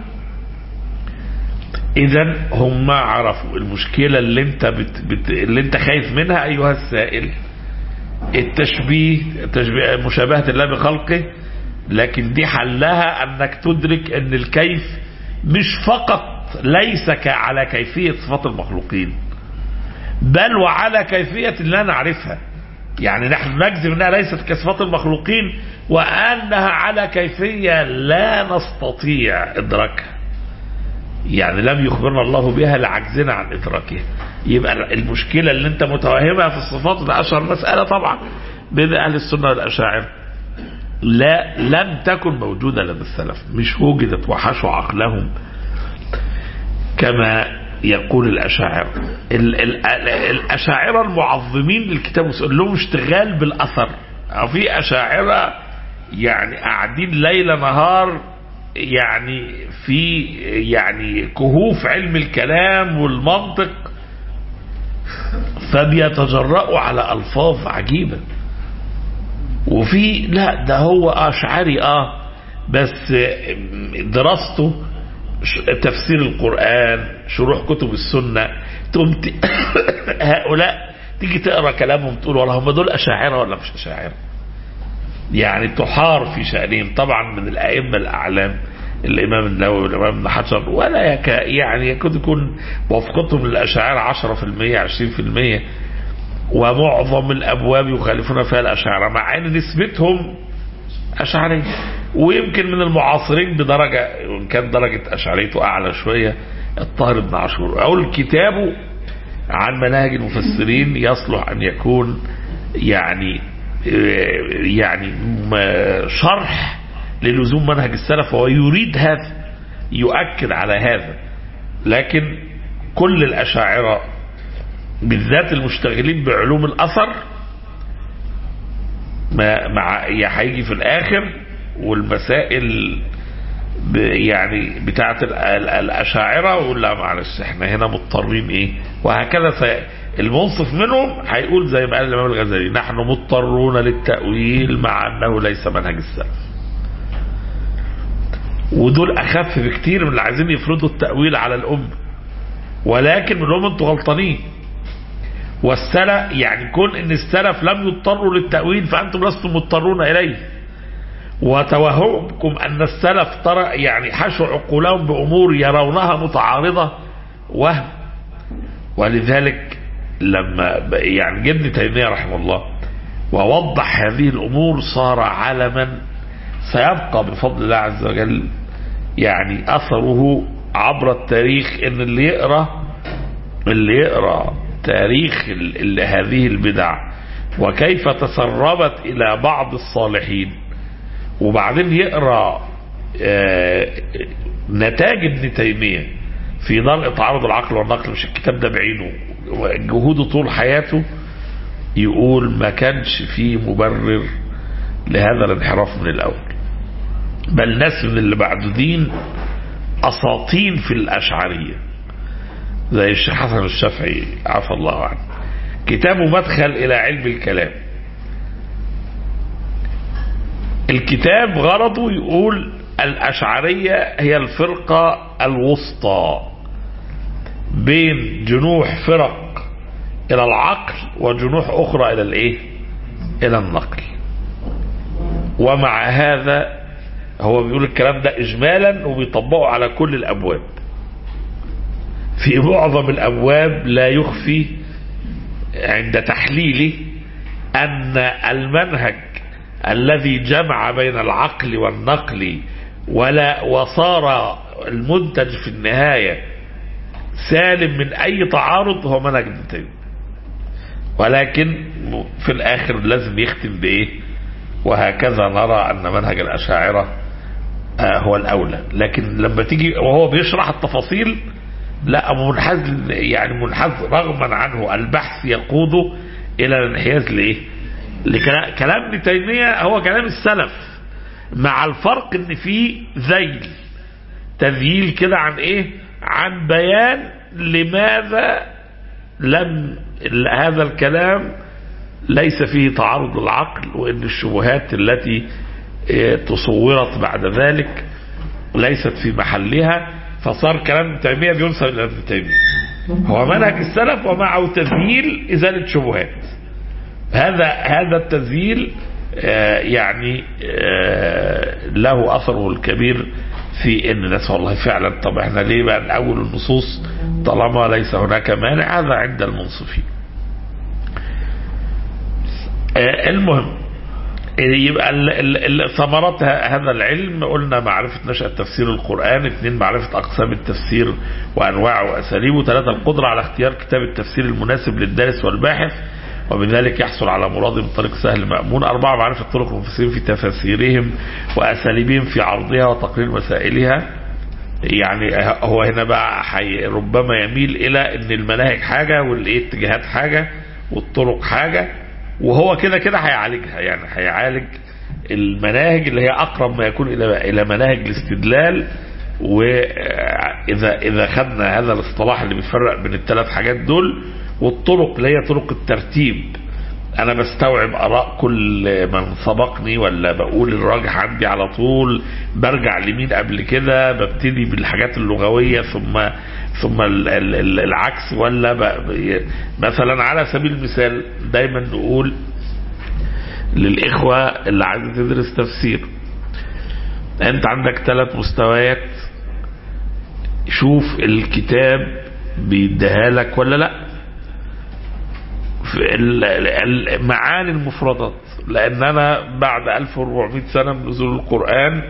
إذا هم عرفوا المشكلة اللي أنت بت بت اللي أنت خايف منها أيها السائل التشبيه تشبيه مشابهة الله بخلقه لكن دي حلها أنك تدرك أن الكيف مش فقط ليس على كيفية صفات المخلوقين بل وعلى كيفية لا نعرفها يعني نحن نجزم انها ليست كصفات المخلوقين وانها على كيفيه لا نستطيع ادراكها يعني لم يخبرنا الله بها لعجزنا عن إدراكها يبقى المشكلة اللي انت متوهمها في الصفات ده أشهر مسألة طبعا بين أهل السنة والأشاعر لا لم تكن موجودة لدى السلف مش وجدت وحشوا عقلهم كما يقول الأشاعرة ال- ال- الأشاعرة المعظمين للكتاب والسنة لهم اشتغال بالأثر أو في أشاعرة يعني قاعدين ليل نهار يعني في يعني كهوف علم الكلام والمنطق فبيتجرأوا على ألفاظ عجيبة وفي لا ده هو أشعري اه بس دراسته ش- تفسير القرآن شروح كتب السنة تقوم ت... هؤلاء تيجي تقرا كلامهم تقول والله هم دول أشاعرة ولا مش أشاعرة يعني تحار في شأنهم طبعا من الأئمة الأعلام الإمام النووي والإمام ابن حجر ولا يك يعني يكاد يكون موافقتهم للأشاعرة 10% 20% ومعظم الأبواب يخالفون فيها الأشاعرة مع أن نسبتهم أشعرية ويمكن من المعاصرين بدرجة وإن كان درجة أشعريته أعلى شوية الطاهر بن عاشور أقول كتابه عن مناهج المفسرين يصلح أن يكون يعني يعني م- شرح للزوم منهج السلف وهو يريد هذا يؤكد على هذا لكن كل الأشاعرة بالذات المشتغلين بعلوم الأثر ما مع هيجي في الآخر والمسائل ب يعني بتاعة ال- ال- الأشاعرة ويقول لا معلش احنا هنا مضطرين ايه وهكذا ف- المنصف منهم هيقول زي ما قال الإمام الغزالي نحن مضطرون للتأويل مع أنه ليس منهج السلف ودول أخف بكتير من اللي عايزين يفرضوا التأويل على الأمة ولكن من لهم انتوا غلطانين والسلف يعني كون ان السلف لم يضطروا للتأويل فأنتم لستم مضطرون إليه وتوهمكم أن السلف ترى يعني حشوا عقولهم بأمور يرونها متعارضة وهم ولذلك لما ب- يعني جه ابن تيمية رحمه الله ووضح هذه الأمور صار علما سيبقى بفضل الله عز وجل يعني أثره عبر التاريخ إن اللي يقرأ اللي يقرأ تاريخ ال- ال- هذه البدع وكيف تسربت إلى بعض الصالحين وبعدين يقرأ آه، نتاج ابن تيمية في درء تعارض العقل والنقل مش الكتاب ده بعينه جهوده طول حياته يقول ما كانش فيه مبرر لهذا الانحراف من الأول بل ناس من اللي بعد دين أساطين في الأشعرية زي الشيخ حسن الشافعي عفى الله عنه كتابه مدخل إلى علم الكلام الكتاب غرضه يقول الأشعرية هي الفرقة الوسطى بين جنوح فرق إلى العقل وجنوح أخرى إلى الإيه؟ إلى النقل ومع هذا هو بيقول الكلام ده إجمالا وبيطبقه على كل الأبواب في معظم الأبواب لا يخفي عند تحليله أن المنهج الذي جمع بين العقل والنقل ولا وصار المنتج في النهاية سالم من أي تعارض هو منهج ابن تيمية ولكن في الآخر لازم يختم بإيه وهكذا نرى أن منهج الأشاعرة آه، هو الأولى لكن لما تيجي وهو بيشرح التفاصيل لا منحاز يعني منحاز رغما عنه البحث يقوده إلى الانحياز لإيه لكلام كلام ابن تيمية هو كلام السلف مع الفرق ان في ذيل تذييل كده عن ايه عن بيان لماذا لم هذا الكلام ليس فيه تعارض العقل وان الشبهات التي اه، تصورت بعد ذلك ليست في محلها فصار كلام ابن تيمية بينسب الى ابن تيمية هو منهج السلف ومعه تذييل ازالة شبهات هذا هذا التذييل آه، يعني آه، له اثره الكبير في ان الناس والله فعلا طب احنا ليه بقى نأول النصوص طالما ليس هناك مانع هذا عند المنصفين آه، المهم يبقى ال- ال- ال- ثمرات ه- هذا العلم قلنا معرفة نشأة تفسير القرآن اثنين معرفة أقسام التفسير وأنواعه وأساليبه ثلاثة القدرة على اختيار كتاب التفسير المناسب للدارس والباحث وبذلك يحصل على مراده بطريق سهل مأمون أربعة معرفة طرق المفسرين في تفاسيرهم وأساليبهم في عرضها وتقرير مسائلها يعني هو هنا بقى حي ربما يميل إلى أن المناهج حاجة والاتجاهات حاجة والطرق حاجة وهو كده كده هيعالجها يعني هيعالج المناهج اللي هي أقرب ما يكون إلى إلى مناهج الاستدلال وإذا إذا خدنا هذا الاصطلاح اللي بيفرق بين الثلاث حاجات دول والطرق اللي هي طرق الترتيب انا بستوعب اراء كل من سبقني ولا بقول الراجح عندي على طول برجع لمين قبل كده ببتدي بالحاجات اللغويه ثم ثم ال- ال- ال- العكس ولا ب- مثلا على سبيل المثال دايما نقول للاخوه اللي عايز تدرس تفسير انت عندك ثلاث مستويات شوف الكتاب بيديها لك ولا لا في ال- ال- معاني المفردات لان انا بعد 1400 سنه من نزول القران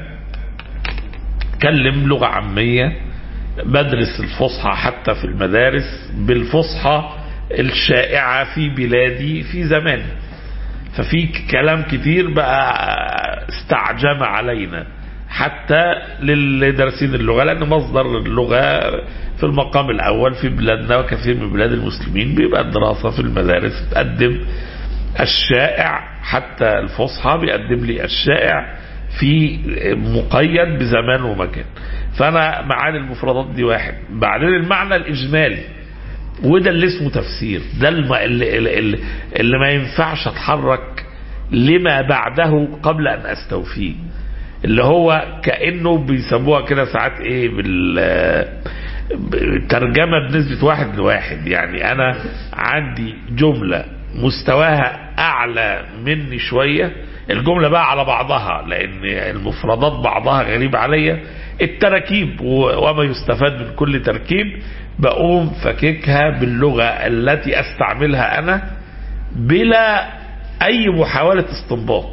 كلم لغه عاميه بدرس الفصحى حتى في المدارس بالفصحى الشائعه في بلادي في زماني ففي كلام كتير بقى استعجم علينا حتى للدارسين اللغة لأن مصدر اللغة في المقام الأول في بلادنا وكثير من بلاد المسلمين بيبقى الدراسة في المدارس تقدم الشائع حتى الفصحى بيقدم لي الشائع في مقيد بزمان ومكان فأنا معاني المفردات دي واحد بعدين المعنى الإجمالي وده اللي اسمه تفسير ده الم... اللي, اللي, اللي ما ينفعش اتحرك لما بعده قبل ان استوفيه اللي هو كانه بيسموها كده ساعات ايه بال ترجمه بنسبه واحد لواحد يعني انا عندي جمله مستواها اعلى مني شويه الجمله بقى على بعضها لان المفردات بعضها غريب عليا التراكيب و- وما يستفاد من كل تركيب بقوم فككها باللغه التي استعملها انا بلا اي محاوله استنباط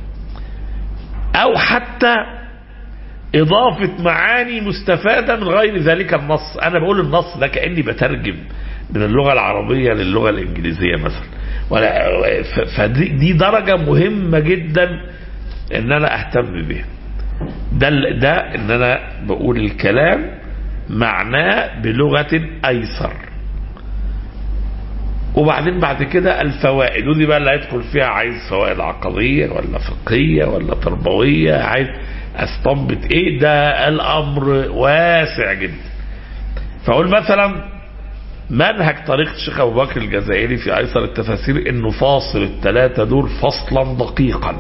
او حتى اضافه معاني مستفاده من غير ذلك النص انا بقول النص ده كاني بترجم من اللغه العربيه للغه الانجليزيه مثلا ولا ف- فدي دي درجه مهمه جدا ان انا اهتم بيها ده ال- ده ان انا بقول الكلام معناه بلغه ايسر وبعدين بعد كده الفوائد ودي بقى اللي هيدخل فيها عايز فوائد عقديه ولا فقهيه ولا تربويه عايز استنبط ايه ده الامر واسع جدا فاقول مثلا منهج طريقة الشيخ أبو بكر الجزائري في أيسر التفاسير إنه فاصل الثلاثة دول فصلا دقيقا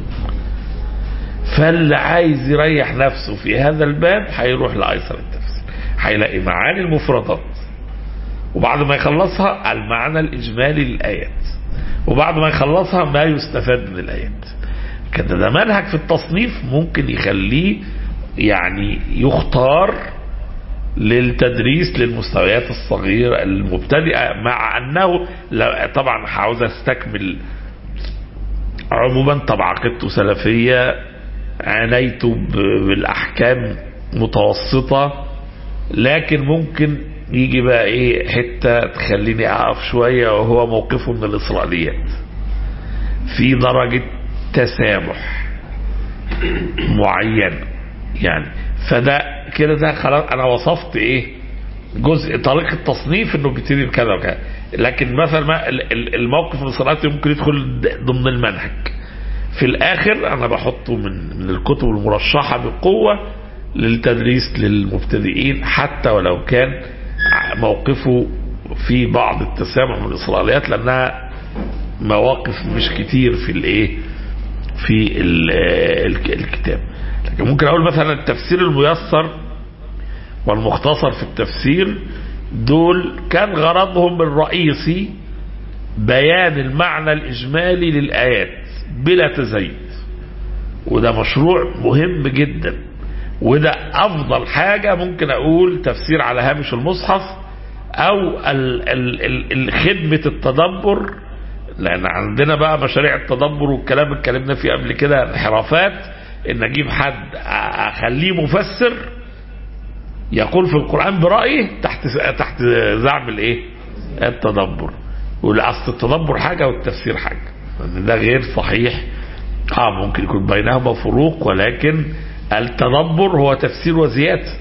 فاللي عايز يريح نفسه في هذا الباب هيروح لأيسر التفسير هيلاقي معاني المفردات وبعد ما يخلصها المعنى الإجمالي للآيات وبعد ما يخلصها ما يستفاد من الآيات كده ده منهج في التصنيف ممكن يخليه يعني يختار للتدريس للمستويات الصغيرة المبتدئة مع أنه لا- طبعا عاوز استكمل عموما طبعا عقيدته سلفية عنيت ب- بالأحكام متوسطة لكن ممكن يجي بقى ايه حتة تخليني اقف شوية وهو موقفه من الإسرائيليات في درجة تسامح معين يعني فده كده ده خلاص انا وصفت ايه جزء طريقة تصنيف انه بيبتدي بكذا وكذا لكن مثلا ما ال- ال- الموقف الإسرائيلي ممكن يدخل د- ضمن المنهج في الاخر انا بحطه من من الكتب المرشحة بقوة للتدريس للمبتدئين حتى ولو كان ع- موقفه في بعض التسامح من الإسرائيليات لأنها مواقف مش كتير في الايه في ال- ال- الكتاب لكن ممكن اقول مثلا التفسير الميسر والمختصر في التفسير دول كان غرضهم الرئيسي بيان المعنى الإجمالي للآيات بلا تزيد وده مشروع مهم جدا وده أفضل حاجة ممكن أقول تفسير على هامش المصحف أو ال ال ال ال- خدمة التدبر لان عندنا بقى مشاريع التدبر والكلام اللي اتكلمنا فيه قبل كده انحرافات ان اجيب حد اخليه مفسر يقول في القرآن برأيه تحت تحت زعم الايه التدبر والاصل التدبر حاجة والتفسير حاجة ان ده غير صحيح اه ممكن يكون بينهما فروق ولكن التدبر هو تفسير وزيادة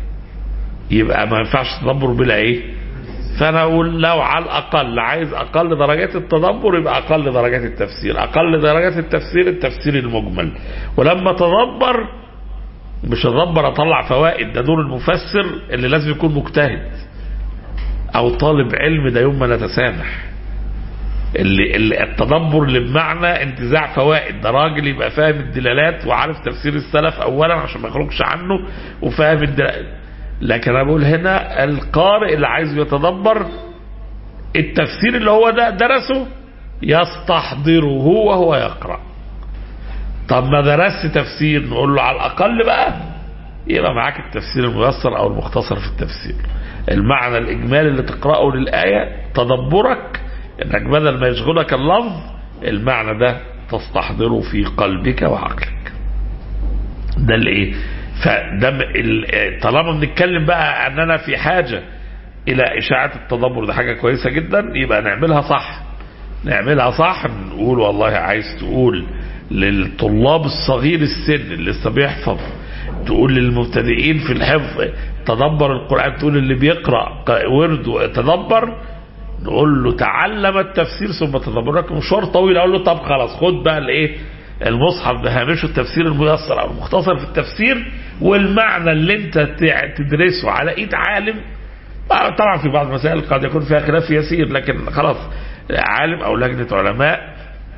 يبقى ما ينفعش تدبر بلا ايه فانا اقول لو على الاقل عايز اقل درجات التدبر يبقى اقل درجات التفسير اقل درجات التفسير التفسير المجمل ولما تدبر مش ادبر اطلع فوائد ده دور المفسر اللي لازم يكون مجتهد او طالب علم ده يوم ما نتسامح اللي, اللي التدبر اللي بمعنى انتزاع فوائد ده راجل يبقى فاهم الدلالات وعارف تفسير السلف اولا عشان ما يخرجش عنه وفاهم الدلالات لكن انا بقول هنا القارئ اللي عايز يتدبر التفسير اللي هو ده درسه يستحضره وهو يقرأ طب ما درست تفسير نقول له على الأقل بقى يبقى معاك التفسير الميسر أو المختصر في التفسير المعنى الإجمالي اللي تقرأه للآية تدبرك إنك بدل ما يشغلك اللفظ المعنى ده تستحضره في قلبك وعقلك ده اللي ايه فده طالما بنتكلم بقى اننا في حاجة الى اشاعة التدبر ده حاجة كويسة جدا يبقى نعملها صح نعملها صح نقول والله عايز تقول للطلاب الصغير السن اللي لسه بيحفظ تقول للمبتدئين في الحفظ تدبر القرآن تقول اللي بيقرأ ورده تدبر نقول له تعلم التفسير ثم تدبر لك مشوار طويل اقول له طب خلاص خد بقى الايه المصحف بهامشه التفسير الميسر او المختصر في التفسير والمعنى اللي انت تدرسه على ايد عالم طبعا في بعض المسائل قد يكون فيها خلاف يسير لكن خلاص عالم او لجنه علماء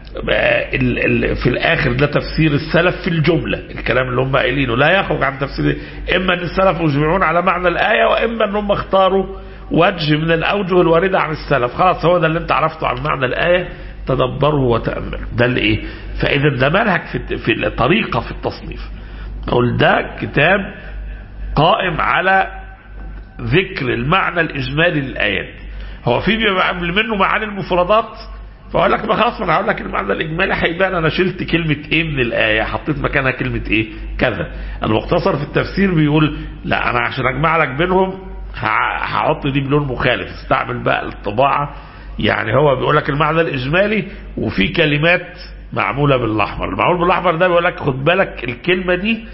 في الاخر ده تفسير السلف في الجمله الكلام اللي هم قايلينه لا يخرج عن تفسير اما ان السلف مجمعون على معنى الايه واما ان هم اختاروا وجه من الاوجه الوارده عن السلف خلاص هو ده اللي انت عرفته عن معنى الايه تدبره وتامله ده اللي ايه فاذا ده منهج في في الطريقه في التصنيف اقول ده كتاب قائم على ذكر المعنى الاجمالي للايات هو في بيبقى قبل منه معاني المفردات فاقول لك ما خلاص ما انا هقول لك المعنى الاجمالي هيبان انا شلت كلمه ايه من الايه حطيت مكانها كلمه ايه كذا المختصر في التفسير بيقول لا انا عشان اجمع لك بينهم هحط دي بلون مخالف استعمل بقى الطباعه يعني هو بيقول لك المعنى الاجمالي وفي كلمات معموله بالاحمر المعمول بالاحمر ده بيقول لك خد بالك الكلمه دي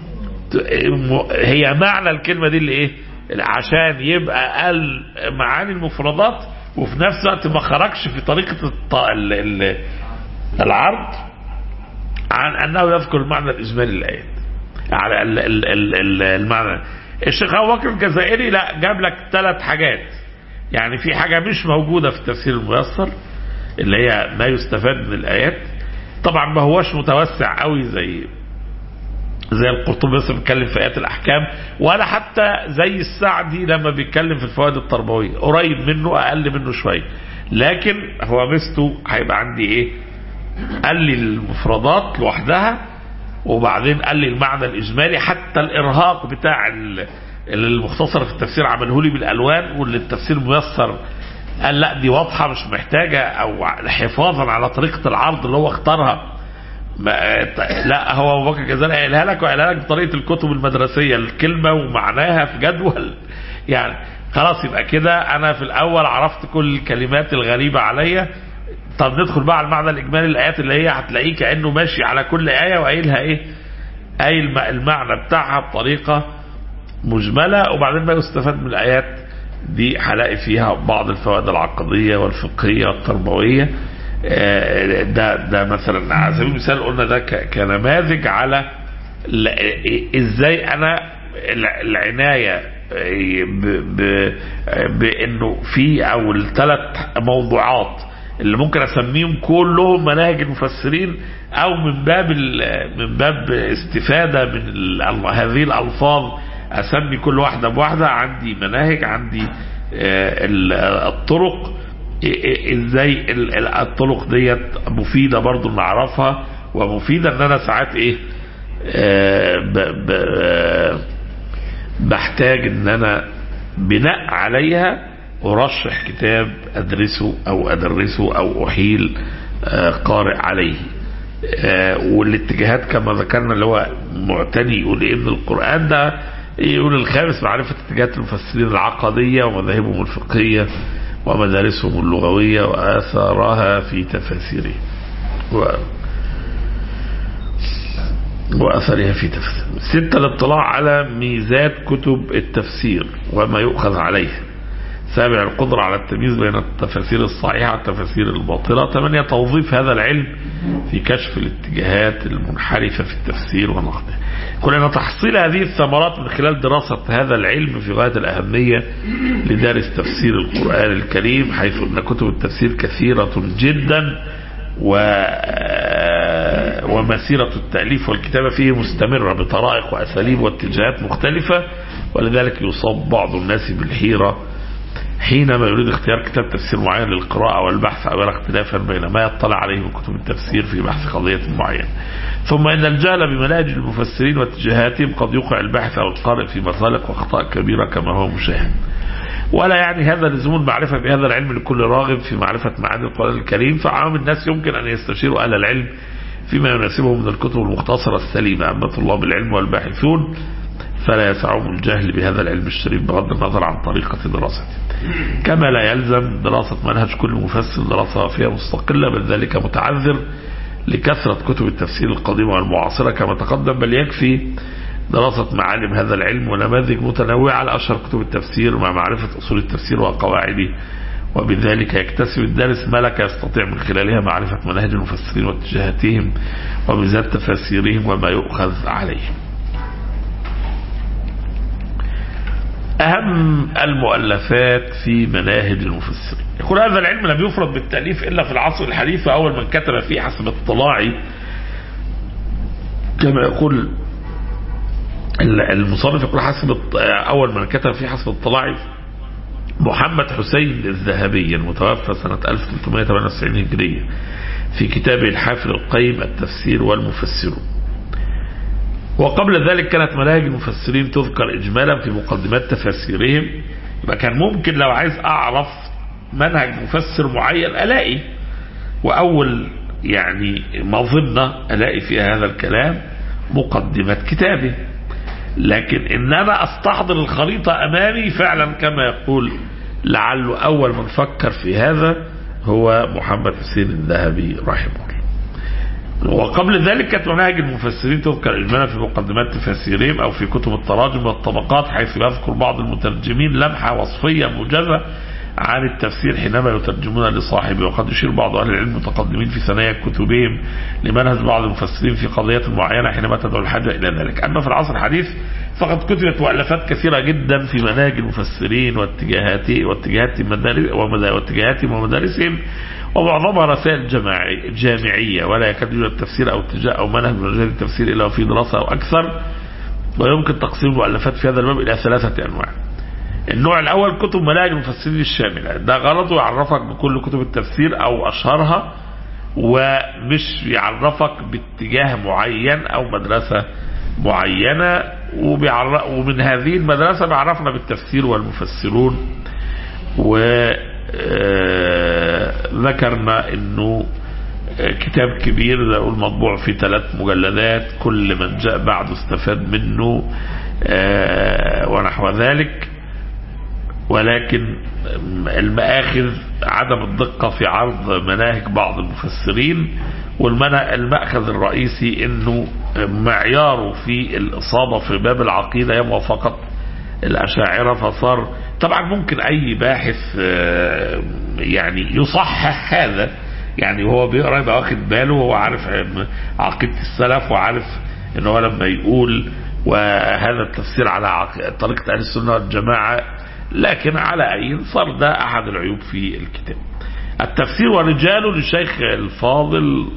هي معنى الكلمه دي اللي ايه عشان يبقى قال معاني المفردات وفي نفس الوقت ما خرجش في طريقة العرض عن أنه يذكر المعنى الإجمالي للآيات على المعنى الشيخ أبو بكر الجزائري لا جاب لك ثلاث حاجات يعني في حاجة مش موجودة في التفسير الميسر اللي هي ما يستفاد من الآيات طبعا ما هوش متوسع قوي زي زي القرطبي بس بيتكلم في ايات الاحكام ولا حتى زي السعدي لما بيتكلم في الفوائد التربويه قريب منه اقل منه شويه لكن هو ميزته هيبقى عندي ايه قال لي المفردات لوحدها وبعدين قال لي المعنى الاجمالي حتى الارهاق بتاع اللي المختصر في التفسير عمله لي بالالوان واللي التفسير ميسر قال لا دي واضحه مش محتاجه او حفاظا على طريقه العرض اللي هو اختارها لا هو ابو بكر الجزائري قايلها لك وقايلها لك بطريقه الكتب المدرسيه الكلمه ومعناها في جدول يعني خلاص يبقى كده انا في الاول عرفت كل الكلمات الغريبه عليا طب ندخل بقى على المعنى الاجمالي الايات اللي هي هتلاقيه كانه ماشي على كل ايه وقايلها ايه قايل المعنى بتاعها بطريقه مجمله وبعدين ما يستفاد من الايات دي هلاقي فيها بعض الفوائد العقديه والفقهيه والتربويه ده ده مثلا على سبيل المثال قلنا ده كنماذج على ازاي انا العنايه بانه في او الثلاث موضوعات اللي ممكن اسميهم كلهم مناهج المفسرين او من باب من باب استفاده من هذه الالفاظ اسمي كل واحده بواحده عندي مناهج عندي الطرق ازاي الطرق ديت مفيدة برضو نعرفها ومفيدة ان انا ساعات ايه ب ب بحتاج ان انا بناء عليها أرشح كتاب أدرسه أو أدرسه أو أحيل قارئ عليه والاتجاهات كما ذكرنا اللي هو معتني يقول إيه من القرآن ده يقول الخامس معرفة اتجاهات المفسرين العقدية ومذاهبهم الفقهية ومدارسهم اللغوية وآثارها في تفاسيره و... وأثرها في تفسير ستة الاطلاع على ميزات كتب التفسير وما يؤخذ عليه سابع القدرة على التمييز بين التفاسير الصحيحة والتفاسير الباطلة ثمانية توظيف هذا العلم في كشف الاتجاهات المنحرفة في التفسير ونقده كلنا تحصيل هذه الثمرات من خلال دراسة هذا العلم في غاية الأهمية لدارس تفسير القرآن الكريم حيث أن كتب التفسير كثيرة جدا و ومسيرة التأليف والكتابة فيه مستمرة بطرائق وأساليب واتجاهات مختلفة ولذلك يصاب بعض الناس بالحيرة حينما يريد اختيار كتاب تفسير معين للقراءة والبحث أو يرى اختلافا بين ما يطلع عليه من كتب التفسير في بحث قضية معينة ثم إن الجهل بمناهج المفسرين واتجاهاتهم قد يوقع الباحث أو القارئ في مسالك وأخطاء كبيرة كما هو مشاهد ولا يعني هذا لزوم المعرفة بهذا العلم لكل راغب في معرفة معاني القرآن الكريم فعام الناس يمكن أن يستشيروا أهل العلم فيما يناسبهم من الكتب المختصرة السليمة أما طلاب العلم والباحثون فلا يسعهم الجهل بهذا العلم الشريف بغض النظر عن طريقة دراسته كما لا يلزم دراسة منهج كل مفسر دراسة فيها مستقلة بل ذلك متعذر لكثرة كتب التفسير القديمة والمعاصرة كما تقدم بل يكفي دراسة معالم هذا العلم ونماذج متنوعة لأشهر كتب التفسير مع معرفة أصول التفسير وقواعده وبذلك يكتسب الدارس ملكة يستطيع من خلالها معرفة مناهج المفسرين واتجاهاتهم وميزات تفاسيرهم وما يؤخذ عليهم أهم المؤلفات في مناهج المفسرين يقول هذا العلم لم يفرض بالتأليف إلا في العصر الحديث وأول من كتب فيه حسب اطلاعي كما يقول المصنف يقول حسب أول من كتب فيه حسب اطلاعي محمد حسين الذهبي المتوفى سنة 1398 هجرية في كتابه الحافل القيم التفسير والمفسرون وقبل ذلك كانت مناهج المفسرين تذكر إجمالا في مقدمات تفاسيرهم يبقى كان ممكن لو عايز أعرف منهج مفسر معين ألاقي وأول يعني مظنة ألاقي فيها هذا الكلام مقدمة كتابه لكن إن أنا أستحضر الخريطة أمامي فعلا كما يقول لعله أول من فكر في هذا هو محمد حسين الذهبي رحمه الله وقبل ذلك كانت مناهج المفسرين تذكر إجمالا في مقدمات تفاسيرهم أو في كتب التراجم والطبقات حيث يذكر بعض المترجمين لمحة وصفية موجزة عن التفسير حينما يترجمون لصاحبه وقد يشير بعض أهل العلم المتقدمين في ثنايا كتبهم لمنهج بعض المفسرين في قضية معينة حينما تدعو الحاجة إلى ذلك أما في العصر الحديث فقد كتبت مؤلفات كثيرة جدا في مناهج المفسرين واتجاهات واتجاهات واتجاهاتهم ومدارسهم ومعظمها رسائل جامعية ولا يكاد يوجد تفسير أو اتجاه أو منهج من مجال التفسير إلا في دراسة أو أكثر ويمكن تقسيم المؤلفات في هذا الباب إلى ثلاثة أنواع النوع الأول كتب مناهج المفسرين الشاملة ده غرضه يعرفك بكل كتب التفسير أو أشهرها ومش يعرفك باتجاه معين أو مدرسة معينة ومن هذه المدرسة بعرفنا بالتفسير والمفسرون وذكرنا انه كتاب كبير ده مطبوع في ثلاث مجلدات كل من جاء بعده استفاد منه ونحو ذلك ولكن المآخذ عدم الدقة في عرض مناهج بعض المفسرين والمأخذ الرئيسي انه معياره في الإصابة في باب العقيدة هي موافقة الأشاعرة فصار طبعا ممكن أي باحث يعني يصحح هذا يعني هو بيقرا يبقى واخد باله وهو عارف عقيدة السلف وعارف ان هو لما يقول وهذا التفسير على طريقة أهل السنة والجماعة لكن على أي صار ده أحد العيوب في الكتاب التفسير ورجاله للشيخ الفاضل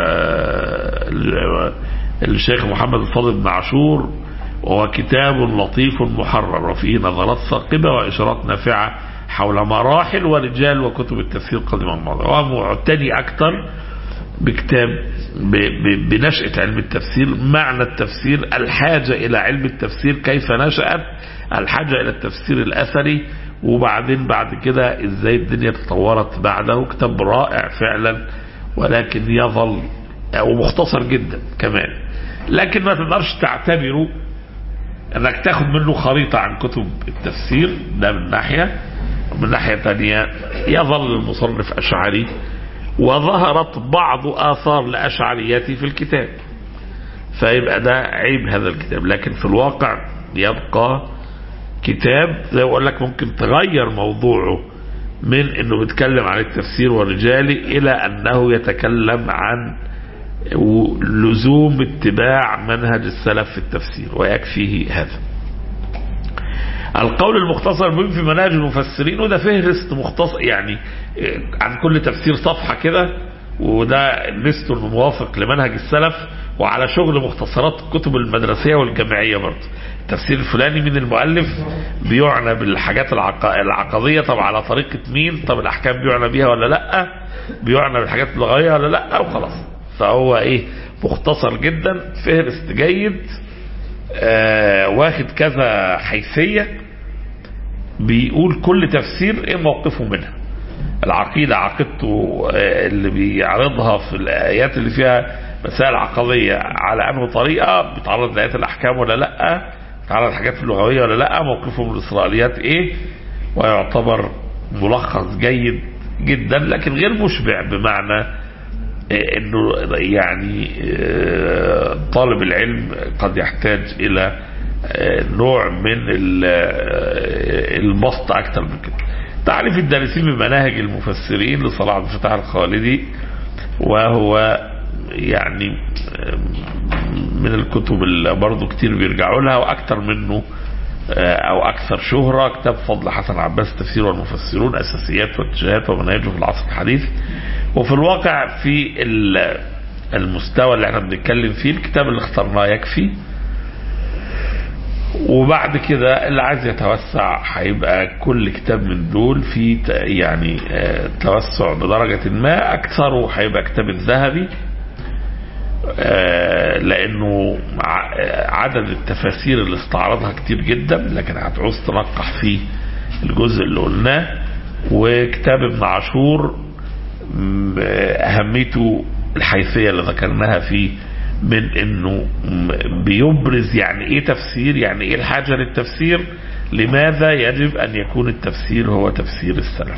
الشيخ محمد الفاضل بن عاشور وهو كتاب لطيف محرر وفيه نظرات ثاقبة وإشارات نافعة حول مراحل ورجال وكتب التفسير قديما الماضي وهو معتني أكثر بكتاب بنشأة علم التفسير معنى التفسير الحاجة إلى علم التفسير كيف نشأت الحاجة إلى التفسير الأثري وبعدين بعد كده ازاي الدنيا تطورت بعده كتاب رائع فعلا ولكن يظل ومختصر جدا كمان لكن ما تقدرش تعتبره انك تاخد منه خريطة عن كتب التفسير ده من ناحية ومن ناحية تانية يظل المصنف أشعري وظهرت بعض آثار لأشعريته في الكتاب فيبقى ده عيب هذا الكتاب لكن في الواقع يبقى كتاب زي ما اقول لك ممكن تغير موضوعه من انه بيتكلم عن التفسير والرجالي الى انه يتكلم عن لزوم اتباع منهج السلف في التفسير ويكفيه هذا القول المختصر به في مناهج المفسرين وده فهرست مختصر يعني عن كل تفسير صفحة كده وده ميزته انه موافق لمنهج السلف وعلى شغل مختصرات الكتب المدرسية والجامعية برضه التفسير الفلاني من المؤلف بيعنى بالحاجات العقدية طب على طريقة مين طب الأحكام بيعنى بيها ولا لأ بيعنى بالحاجات اللغوية ولا لأ وخلاص فهو ايه مختصر جدا فهرست جيد آه واخد كذا حيثية بيقول كل تفسير ايه موقفه منها العقيدة عقيدته آه اللي بيعرضها في الآيات اللي فيها مسائل عقدية على أنه طريقة بيتعرض لآيات الأحكام ولا لأ بيتعرض الحاجات اللغوية ولا لأ موقفه من الإسرائيليات ايه ويعتبر ملخص جيد جدا لكن غير مشبع بمعنى انه يعني طالب العلم قد يحتاج الى نوع من البسط اكثر من كده تعريف الدارسين بمناهج المفسرين لصلاح عبد الفتاح الخالدي وهو يعني من الكتب اللي برضه كتير بيرجعوا لها واكثر منه او اكثر شهرة كتاب فضل حسن عباس التفسير والمفسرون اساسيات واتجاهات ومناهجه في العصر الحديث وفي الواقع في المستوى اللي احنا بنتكلم فيه الكتاب اللي اخترناه يكفي وبعد كده اللي عايز يتوسع هيبقى كل كتاب من دول في يعني توسع بدرجة ما أكثره هيبقى كتاب الذهبي لأنه عدد التفاسير اللي استعرضها كتير جدا لكن هتعوز تنقح فيه الجزء اللي قلناه وكتاب ابن عاشور أهميته الحيثية اللي ذكرناها فيه من انه بيبرز يعني ايه تفسير يعني ايه الحاجة للتفسير لماذا يجب ان يكون التفسير هو تفسير السلف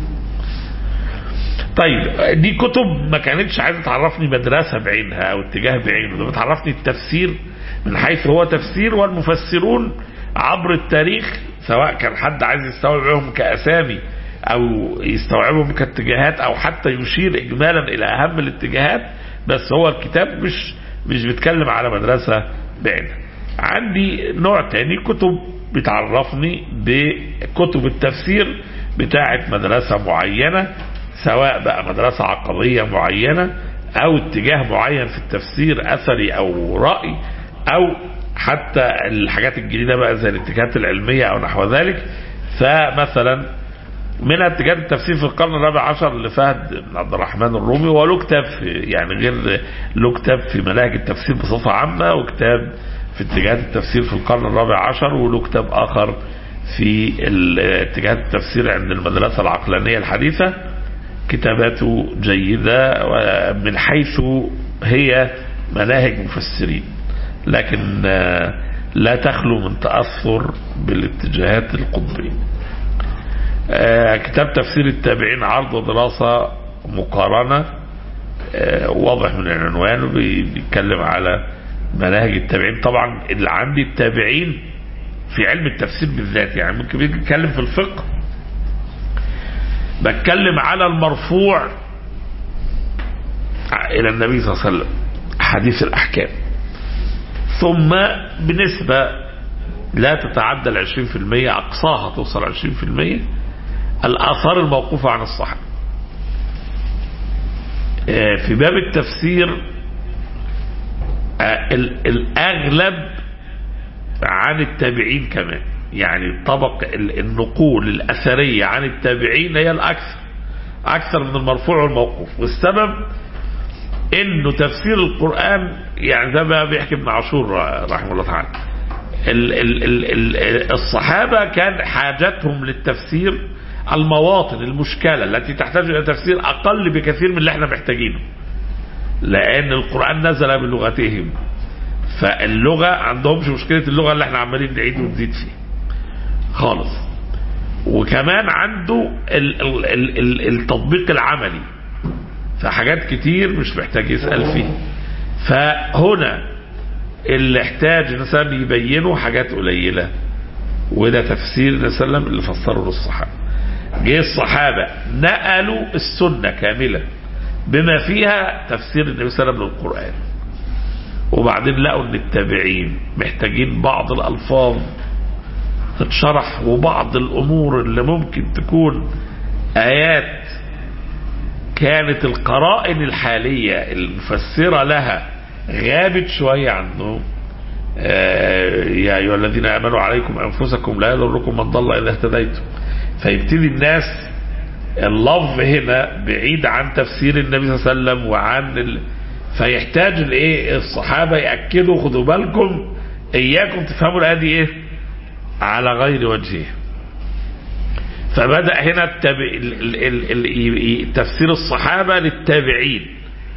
طيب دي كتب ما كانتش عايزه تعرفني مدرسه بعينها او اتجاه بعينه ده بتعرفني التفسير من حيث هو تفسير والمفسرون عبر التاريخ سواء كان حد عايز يستوعبهم كاسامي او يستوعبهم كاتجاهات او حتى يشير اجمالا الى اهم الاتجاهات بس هو الكتاب مش مش بيتكلم على مدرسة بعينها عندي نوع تاني كتب بتعرفني بكتب التفسير بتاعة مدرسة معينة سواء بقى مدرسة عقدية معينة او اتجاه معين في التفسير اثري او رأي او حتى الحاجات الجديدة بقى زي الاتجاهات العلمية او نحو ذلك فمثلا من اتجاهات التفسير في القرن الرابع عشر لفهد بن عبد الرحمن الرومي وله كتاب يعني غير له كتاب في مناهج التفسير بصفة عامة وكتاب في اتجاهات التفسير في القرن الرابع عشر وله كتاب آخر في اتجاهات التفسير عند المدرسة العقلانية الحديثة كتاباته جيدة من حيث هي مناهج مفسرين لكن لا تخلو من تأثر بالاتجاهات القطبية آه كتاب تفسير التابعين عرض ودراسة مقارنة آه واضح من العنوان بيتكلم على مناهج التابعين طبعا اللي عندي التابعين في علم التفسير بالذات يعني ممكن بيجي يتكلم في الفقه بتكلم على المرفوع الى النبي صلى الله عليه وسلم حديث الاحكام ثم بنسبة لا تتعدى ال 20% اقصاها توصل 20% الآثار الموقوفة عن الصحابة في باب التفسير الأغلب عن التابعين كمان يعني طبق النقول الأثرية عن التابعين هي الأكثر أكثر من المرفوع والموقوف والسبب انه تفسير القرآن يعني ده ما بيحكي ابن عاشور رحمه الله تعالى ال ال ال ال الصحابة كان حاجتهم للتفسير المواطن المشكلة التي تحتاج إلى تفسير أقل بكثير من اللي احنا محتاجينه لأن القرآن نزل بلغتهم فاللغة عندهمش مشكلة اللغة اللي احنا عمالين نعيد ونزيد فيها خالص وكمان عنده ال ال ال ال التطبيق العملي فحاجات كتير مش محتاج يسأل فيها فهنا اللي احتاج الإنسان يبينه حاجات قليلة وده تفسير النبي صلى الله عليه وسلم اللي فسره للصحابة جه الصحابة نقلوا السنة كاملة بما فيها تفسير النبي صلى الله عليه وسلم للقرآن وبعدين لقوا ان التابعين محتاجين بعض الألفاظ تتشرح وبعض الأمور اللي ممكن تكون آيات كانت القرائن الحالية المفسرة لها غابت شوية عنهم آه يا أيها الذين آمنوا عليكم أنفسكم لا يضركم من ضل إذا اهتديتم فيبتدي الناس اللفظ هنا بعيد عن تفسير النبي صلى الله عليه وسلم وعن ال... فيحتاج الايه الصحابه ياكدوا خدوا بالكم اياكم تفهموا الايه دي ايه على غير وجهه فبدا هنا التب... ال... ال... ال... تفسير الصحابه للتابعين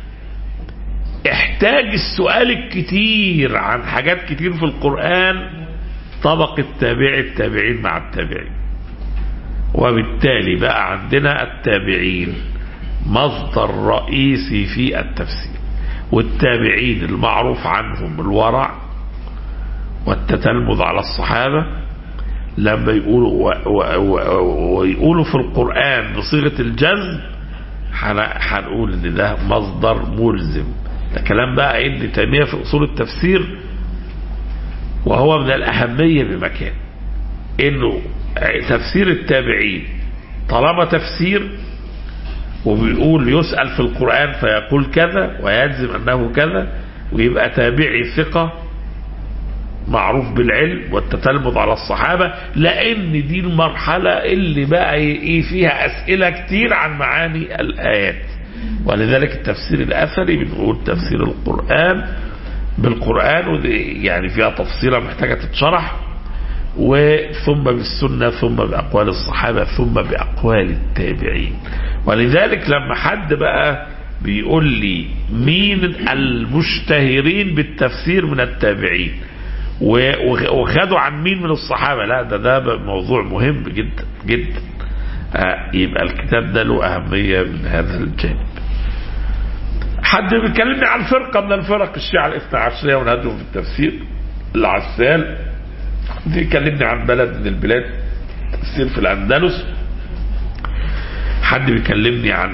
احتاج السؤال الكتير عن حاجات كتير في القرآن طبق التابع التابعين مع التابعين وبالتالي بقى عندنا التابعين مصدر رئيسي في التفسير والتابعين المعروف عنهم الورع والتتلمذ على الصحابة لما يقولوا ويقولوا في القرآن بصيغة الجزم هنقول ان ده مصدر ملزم ده كلام بقى ابن تيمية في اصول التفسير وهو من الاهمية بمكان انه تفسير التابعين طالما تفسير وبيقول يسأل في القرآن فيقول كذا ويجزم أنه كذا ويبقى تابعي ثقة معروف بالعلم والتتلمذ على الصحابة لأن دي المرحلة اللي بقى ايه فيها أسئلة كتير عن معاني الآيات ولذلك التفسير الأثري بنقول تفسير القرآن بالقرآن ودي يعني فيها تفصيلة محتاجة تتشرح وثم بالسنة ثم بأقوال الصحابة ثم بأقوال التابعين ولذلك لما حد بقى بيقول لي مين المشتهرين بالتفسير من التابعين وخدوا عن مين من الصحابة لا ده ده موضوع مهم جدا جدا آه يبقى الكتاب ده له أهمية من هذا الجانب حد بيكلمني عن فرقة من الفرق الشيعة الاثنى عشرية ونهجهم في التفسير العسال دي كلمني عن بلد من البلاد تفسير في الأندلس حد بيكلمني عن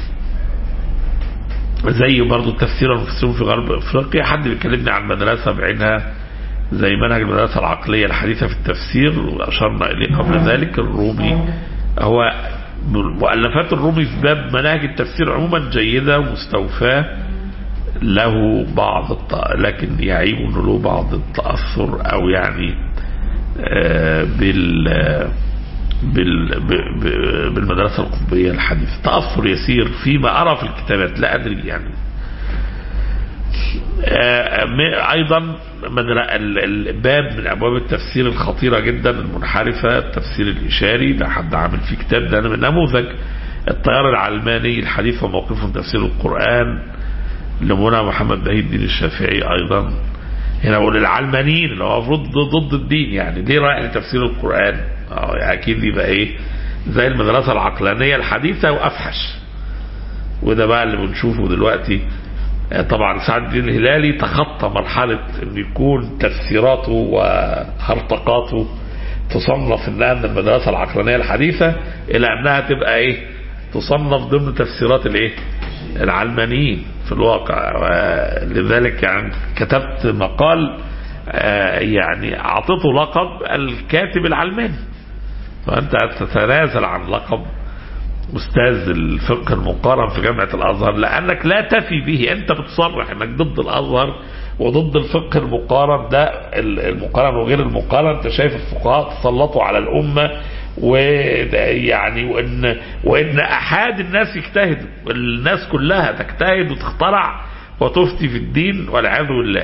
زي برضو التفسير المفسرون في غرب افريقيا حد بيكلمني عن مدرسة بعينها زي منهج المدرسة العقلية الحديثة في التفسير وأشرنا إليه قبل ذلك الرومي هو مؤلفات الرومي في باب مناهج التفسير عموما جيدة ومستوفاة له بعض الط... لكن يعيب انه له بعض التأثر او يعني آه بال بال بالمدرسة القطبية الحديثة تأثر يسير فيما أرى في الكتابات لا أدري يعني أيضا الباب من أبواب التفسير الخطيرة جدا المنحرفة التفسير الإشاري ده حد عامل فيه كتاب ده من نموذج التيار العلماني الحديث وموقفه من تفسير القرآن لمنى محمد بهي الدين الشافعي أيضا هنا بقول العلمانيين اللي هو المفروض ضد الدين يعني ليه رايح لتفسير القرآن اه يعني اكيد يبقى ايه زي المدرسة العقلانية الحديثة وافحش وده بقى اللي بنشوفه دلوقتي طبعا سعد الدين الهلالي تخطى مرحلة ان يكون تفسيراته وهرطقاته تصنف انها من المدرسة العقلانية الحديثة الى انها تبقى ايه تصنف ضمن تفسيرات الايه العلمانيين في الواقع لذلك يعني كتبت مقال يعني اعطيته لقب الكاتب العلماني فانت تتنازل عن لقب استاذ الفقه المقارن في جامعة الازهر لانك لا تفي به انت بتصرح انك ضد الازهر وضد الفقه المقارن ده المقارن وغير المقارن انت شايف الفقهاء تسلطوا على الامه ويعني وان وان احاد الناس يجتهدوا الناس كلها تجتهد وتخترع وتفتي في الدين والعياذ بالله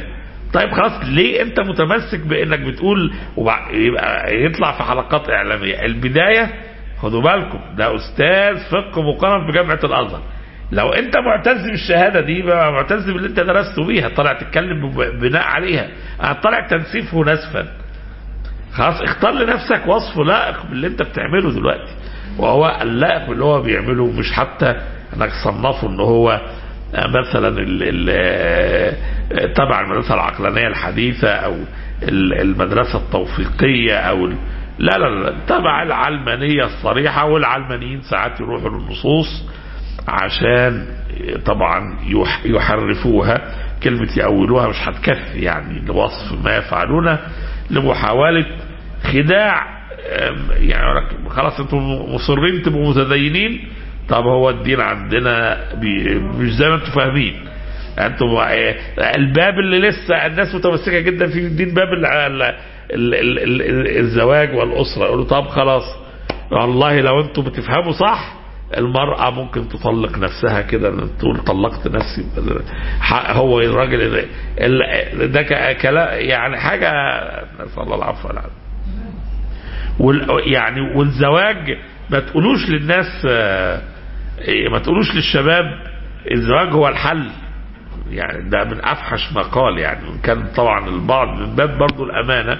طيب خلاص ليه انت متمسك بانك بتقول وبع- يبقى يطلع في حلقات اعلاميه البدايه خدوا بالكم ده استاذ فقه مقارن في جامعه الازهر لو انت معتز بالشهاده دي بقى معتز باللي انت درسته بيها طالع تتكلم ب- بناء عليها انا طالع تنسيفه نسفا خلاص اختار لنفسك وصف لائق باللي انت بتعمله دلوقتي وهو اللائق باللي هو بيعمله مش حتى انك تصنفه ان هو مثلا ال ال تبع المدرسه العقلانيه الحديثه او ال- المدرسه التوفيقيه او ال- لا لا لا تبع العلمانيه الصريحه والعلمانيين ساعات يروحوا للنصوص عشان طبعا يح- يحرفوها كلمة يأولوها مش هتكفي يعني لوصف ما يفعلونه لمحاولة خداع أم، يعني يقول لك خلاص انتم مصرين تبقوا متدينين طب هو الدين عندنا بي- مش زي ما انتم فاهمين انتم اه، الباب اللي لسه الناس متمسكه جدا فيه الدين باب ال- ال- ال- ال- ال- الزواج والاسره يقولوا طب خلاص والله لو انتم بتفهموا صح المرأة ممكن تطلق نفسها كده تقول طلقت نفسي ح- هو الراجل ال- ال- ده ك- كلام يعني حاجة نسأل الله العفو والعافية وال يعني والزواج ما تقولوش للناس آه، إيه، ما تقولوش للشباب الزواج هو الحل يعني ده من افحش ما قال يعني وإن كان طبعا البعض من باب برضو الامانه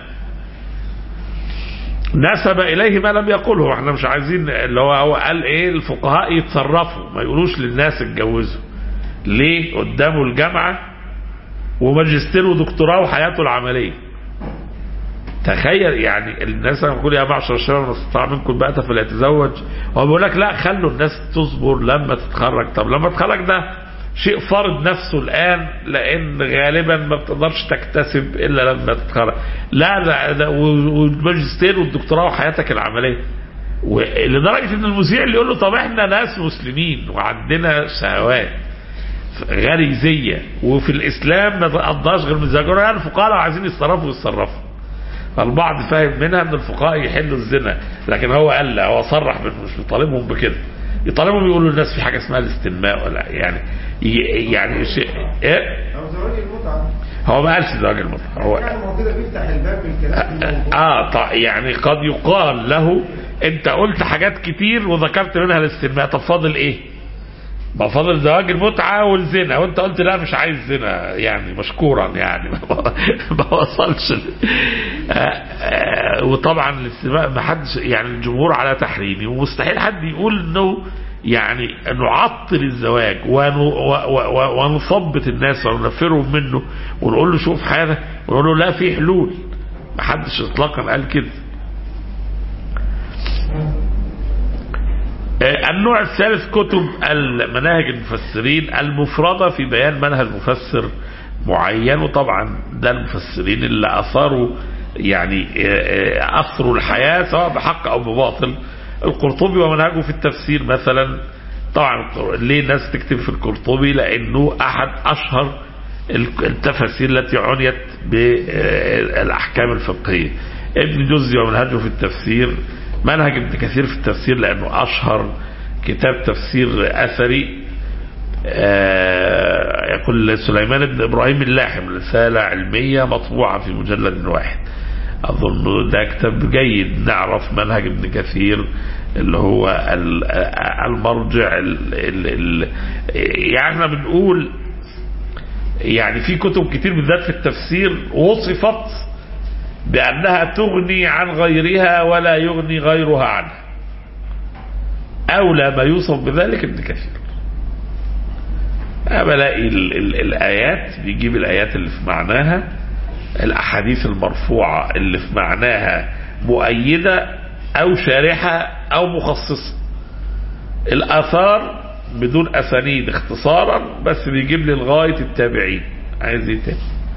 نسب اليه ما لم يقله احنا مش عايزين اللي هو هو قال ايه الفقهاء يتصرفوا ما يقولوش للناس اتجوزوا ليه قدامه الجامعه وماجستير ودكتوراه وحياته العمليه تخيل يعني الناس لما يقول يا معشر الشباب من استطاع منكم الباءة فليتزوج هو بيقول لك لا خلوا الناس تصبر لما تتخرج طب لما تتخرج ده شيء فرض نفسه الان لان غالبا ما بتقدرش تكتسب الا لما تتخرج لا لا ده والماجستير والدكتوراه وحياتك العمليه ولدرجه ان المذيع اللي يقول له طب احنا ناس مسلمين وعندنا شهوات غريزيه وفي الاسلام ما تقضاش غير من الزواج يعني الفقهاء لو عايزين يتصرفوا يتصرفوا البعض فاهم منها ان الفقهاء يحلوا الزنا لكن هو قال لا هو صرح بانه مش بيطالبهم بكده يطالبهم يقولوا للناس في حاجه اسمها الاستنماء ولا يعني ي- يعني شيء ايه أو زواج المتعة هو ما قالش زواج المتعه هو يعني ما هو كده بيفتح الباب بالكلام في الموضوع اه طيب يعني قد يقال له انت قلت حاجات كتير وذكرت منها الاستنماء طب فاضل ايه؟ ما فاضل زواج المتعة والزنا وانت قلت لا مش عايز زنا يعني مشكورا يعني ما, ما وصلش ل- آه آه وطبعا الاستماع ما حدش يعني الجمهور على تحريمه ومستحيل حد يقول انه يعني نعطل الزواج ون- و- و- و- ونثبط الناس وننفرهم منه ونقول له شوف حاجه ونقول له لا في حلول ما حدش اطلاقا قال كده آه، النوع الثالث كتب المناهج المفسرين المفردة في بيان منهج مفسر معين وطبعا ده المفسرين اللي أثاروا يعني آه، آه، أثروا الحياة سواء بحق أو بباطل القرطبي ومنهجه في التفسير مثلا طبعا ليه الناس تكتب في القرطبي لأنه أحد أشهر التفاسير التي عنيت بالأحكام الفقهية ابن جزي ومنهجه في التفسير منهج ابن كثير في التفسير لأنه أشهر كتاب تفسير أثري آه، يقول سليمان بن إبراهيم اللاحم رسالة علمية مطبوعة في مجلد واحد أظن ده كتاب جيد نعرف منهج ابن كثير اللي هو ال- المرجع ال- ال- ال- يعني احنا بنقول يعني في كتب كتير بالذات في التفسير وصفت بأنها تغني عن غيرها ولا يغني غيرها عنها أولى ما يوصف بذلك ابن كثير أنا بلاقي ال ال الآيات بيجيب الآيات اللي في معناها الأحاديث المرفوعة اللي في معناها مؤيدة أو شارحة أو مخصصة الآثار بدون أسانيد اختصارا بس بيجيب لي لغاية التابعين عايز ايه تاني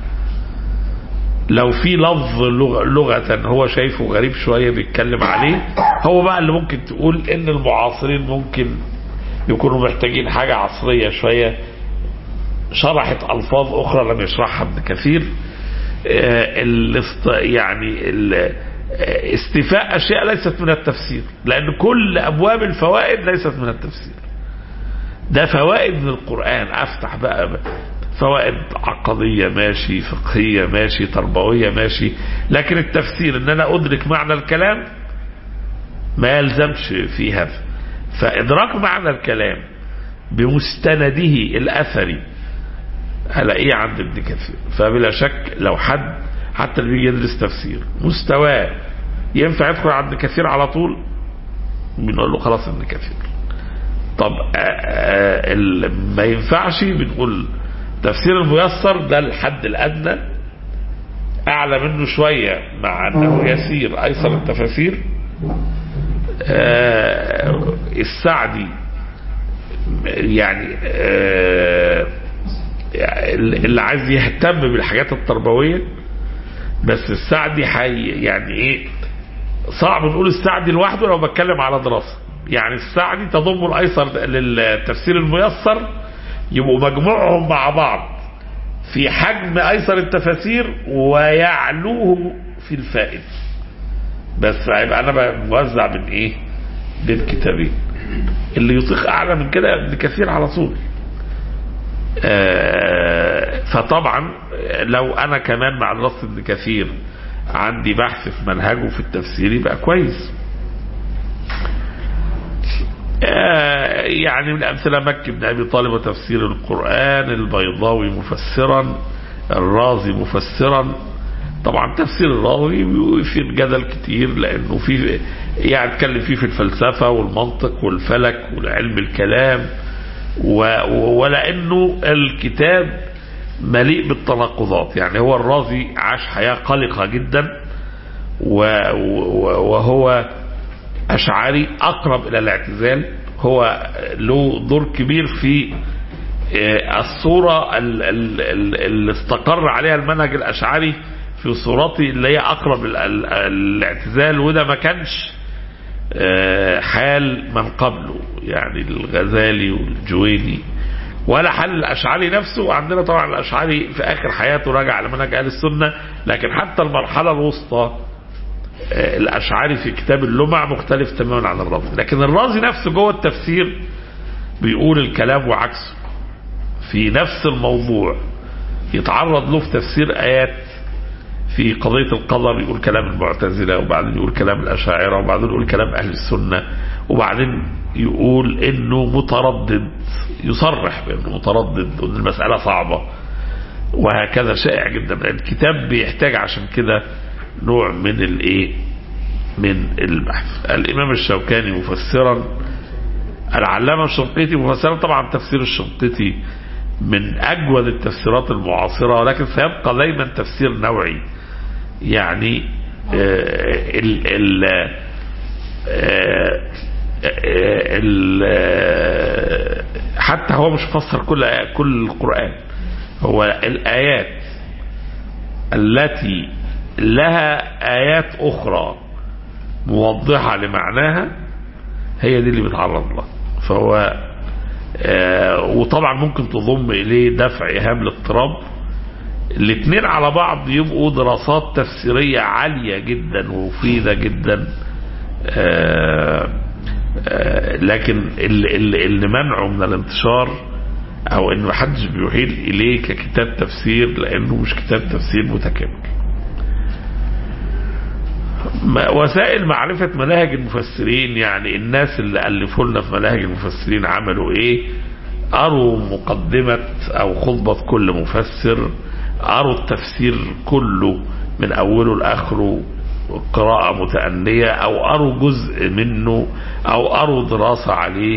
لو في لفظ لغة, لغة هو شايفه غريب شوية بيتكلم عليه هو بقى اللي ممكن تقول ان المعاصرين ممكن يكونوا محتاجين حاجة عصرية شوية شرحت ألفاظ أخرى لم يشرحها ابن كثير آه، الاست- يعني ال- آه، استيفاء أشياء ليست من التفسير لأن كل أبواب الفوائد ليست من التفسير ده فوائد من القرآن أفتح بقى فوائد عقدية ماشي فقهية ماشي تربوية ماشي لكن التفسير ان انا ادرك معنى الكلام ما يلزمش في هذا فادراك معنى الكلام بمستنده الاثري الاقيه عند ابن كثير فبلا شك لو حد حتى اللي بيجي يدرس تفسير مستواه ينفع يدخل عند كثير على طول بنقول له خلاص ابن كثير طب آآ آآ ال- ما ينفعش بنقول تفسير الميسر ده الحد الادنى اعلى منه شويه مع انه يسير ايسر التفاسير آه، السعدي يعني آه، اللي عايز يهتم بالحاجات التربويه بس السعدي حي يعني ايه صعب نقول السعدي لوحده لو بتكلم على دراسه يعني السعدي تضم الايسر للتفسير الميسر يبقوا مجموعهم مع بعض في حجم ايسر التفاسير ويعلوه في الفائده بس هيبقى انا موزع بين ايه بين كتابين اللي يطيق اعلى من كده ابن كثير على طول آه، فطبعا لو انا كمان مع دراسه ابن كثير عندي بحث في منهجه في التفسير يبقى كويس آه، يعني من امثله مكي بن ابي طالب وتفسير القران البيضاوي مفسرا الرازي مفسرا طبعا تفسير الرازي بيثير جدل كتير لانه في يعني اتكلم فيه في الفلسفه والمنطق والفلك والعلم الكلام و- و- ولانه الكتاب مليء بالتناقضات يعني هو الرازي عاش حياه قلقه جدا و- و- وهو أشعري أقرب إلى الاعتزال هو له دور كبير في آه، الصورة ال- ال- ال- اللي استقر عليها المنهج الأشعري في صورته اللي هي أقرب ال- ال- الاعتزال وده ما كانش آه، حال من قبله يعني الغزالي والجويني ولا حال الأشعري نفسه وعندنا طبعا الأشعري في آخر حياته رجع لمنهج أهل السنة لكن حتى المرحلة الوسطى آه، الأشعري في كتاب اللمع مختلف تماما عن الرازي لكن الرازي نفسه جوه التفسير بيقول الكلام وعكسه في نفس الموضوع يتعرض له في تفسير آيات في قضية القدر يقول كلام المعتزلة وبعدين يقول كلام الأشاعرة وبعدين يقول كلام أهل السنة وبعدين يقول إنه متردد يصرح بأنه متردد وأن المسألة صعبة وهكذا شائع جدا الكتاب بيحتاج عشان كده نوع من الايه من البحث الامام الشوكاني مفسرا العلامة الشنقيطي مفسرا طبعا تفسير الشنقيطي من اجود التفسيرات المعاصرة ولكن سيبقى دايما تفسير نوعي يعني آه ال ال آه ال آه حتى هو مش فسر كل آية كل القرآن هو الآيات التي لها آيات أخرى موضحة لمعناها هي دي اللي بيتعرض لها فهو آه وطبعا ممكن تضم إليه دفع إيهام الاضطراب الاثنين على بعض يبقوا دراسات تفسيرية عالية جدا ومفيدة جدا آه آه لكن اللي, اللي, اللي منعه من الانتشار او ان محدش بيحيل اليه ككتاب تفسير لانه مش كتاب تفسير متكامل وسائل معرفة مناهج المفسرين يعني الناس اللي ألفوا لنا في مناهج المفسرين عملوا ايه قروا مقدمة او خطبة كل مفسر قروا التفسير كله من اوله لاخره قراءة متأنية او قروا جزء منه او قروا دراسة عليه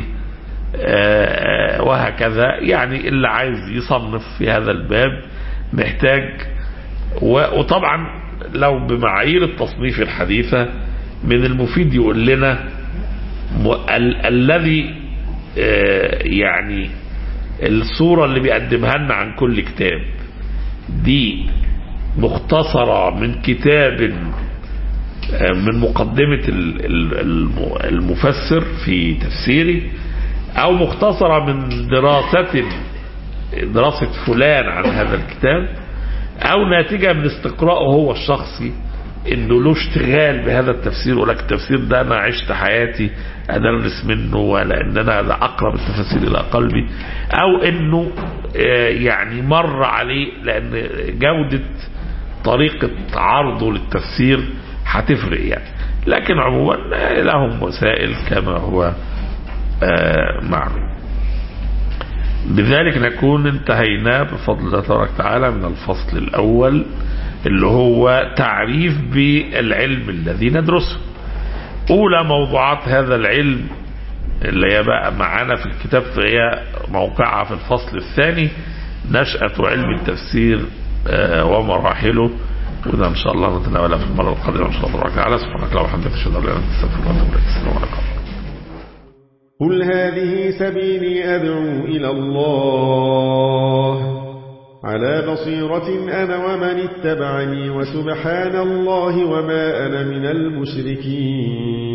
وهكذا يعني اللي عايز يصنف في هذا الباب محتاج وطبعا لو بمعايير التصنيف الحديثة من المفيد يقول لنا ال الذي يعني الصورة اللي بيقدمها لنا عن كل كتاب دي مختصرة من كتاب من مقدمة المفسر في تفسيره او مختصرة من دراسة دراسة فلان عن هذا الكتاب او ناتجة من استقرائه هو الشخصي انه له اشتغال بهذا التفسير ولك التفسير ده انا عشت حياتي ادرس منه ولا ان انا ده اقرب التفاسير الى قلبي او انه آه، يعني مر عليه لان جودة طريقة عرضه للتفسير هتفرق يعني لكن عموما آه، لهم وسائل كما هو آه، معلوم بذلك نكون انتهينا بفضل الله تبارك وتعالى من الفصل الأول اللي هو تعريف بالعلم الذي ندرسه أولى موضوعات هذا العلم اللي هي بقى معانا في الكتاب هي موقعها في الفصل الثاني نشأة علم التفسير آه، ومراحله وده إن شاء الله نتناولها في المرة القادمة إن شاء الله تبارك وتعالى سبحانك اللهم وبحمدك أشهد أن لا إله إلا أنت أستغفرك وأتوب إليك السلام عليكم قل هذه سبيلي أدعو إلى الله على بصيرة أنا ومن اتبعني وسبحان الله وما أنا من المشركين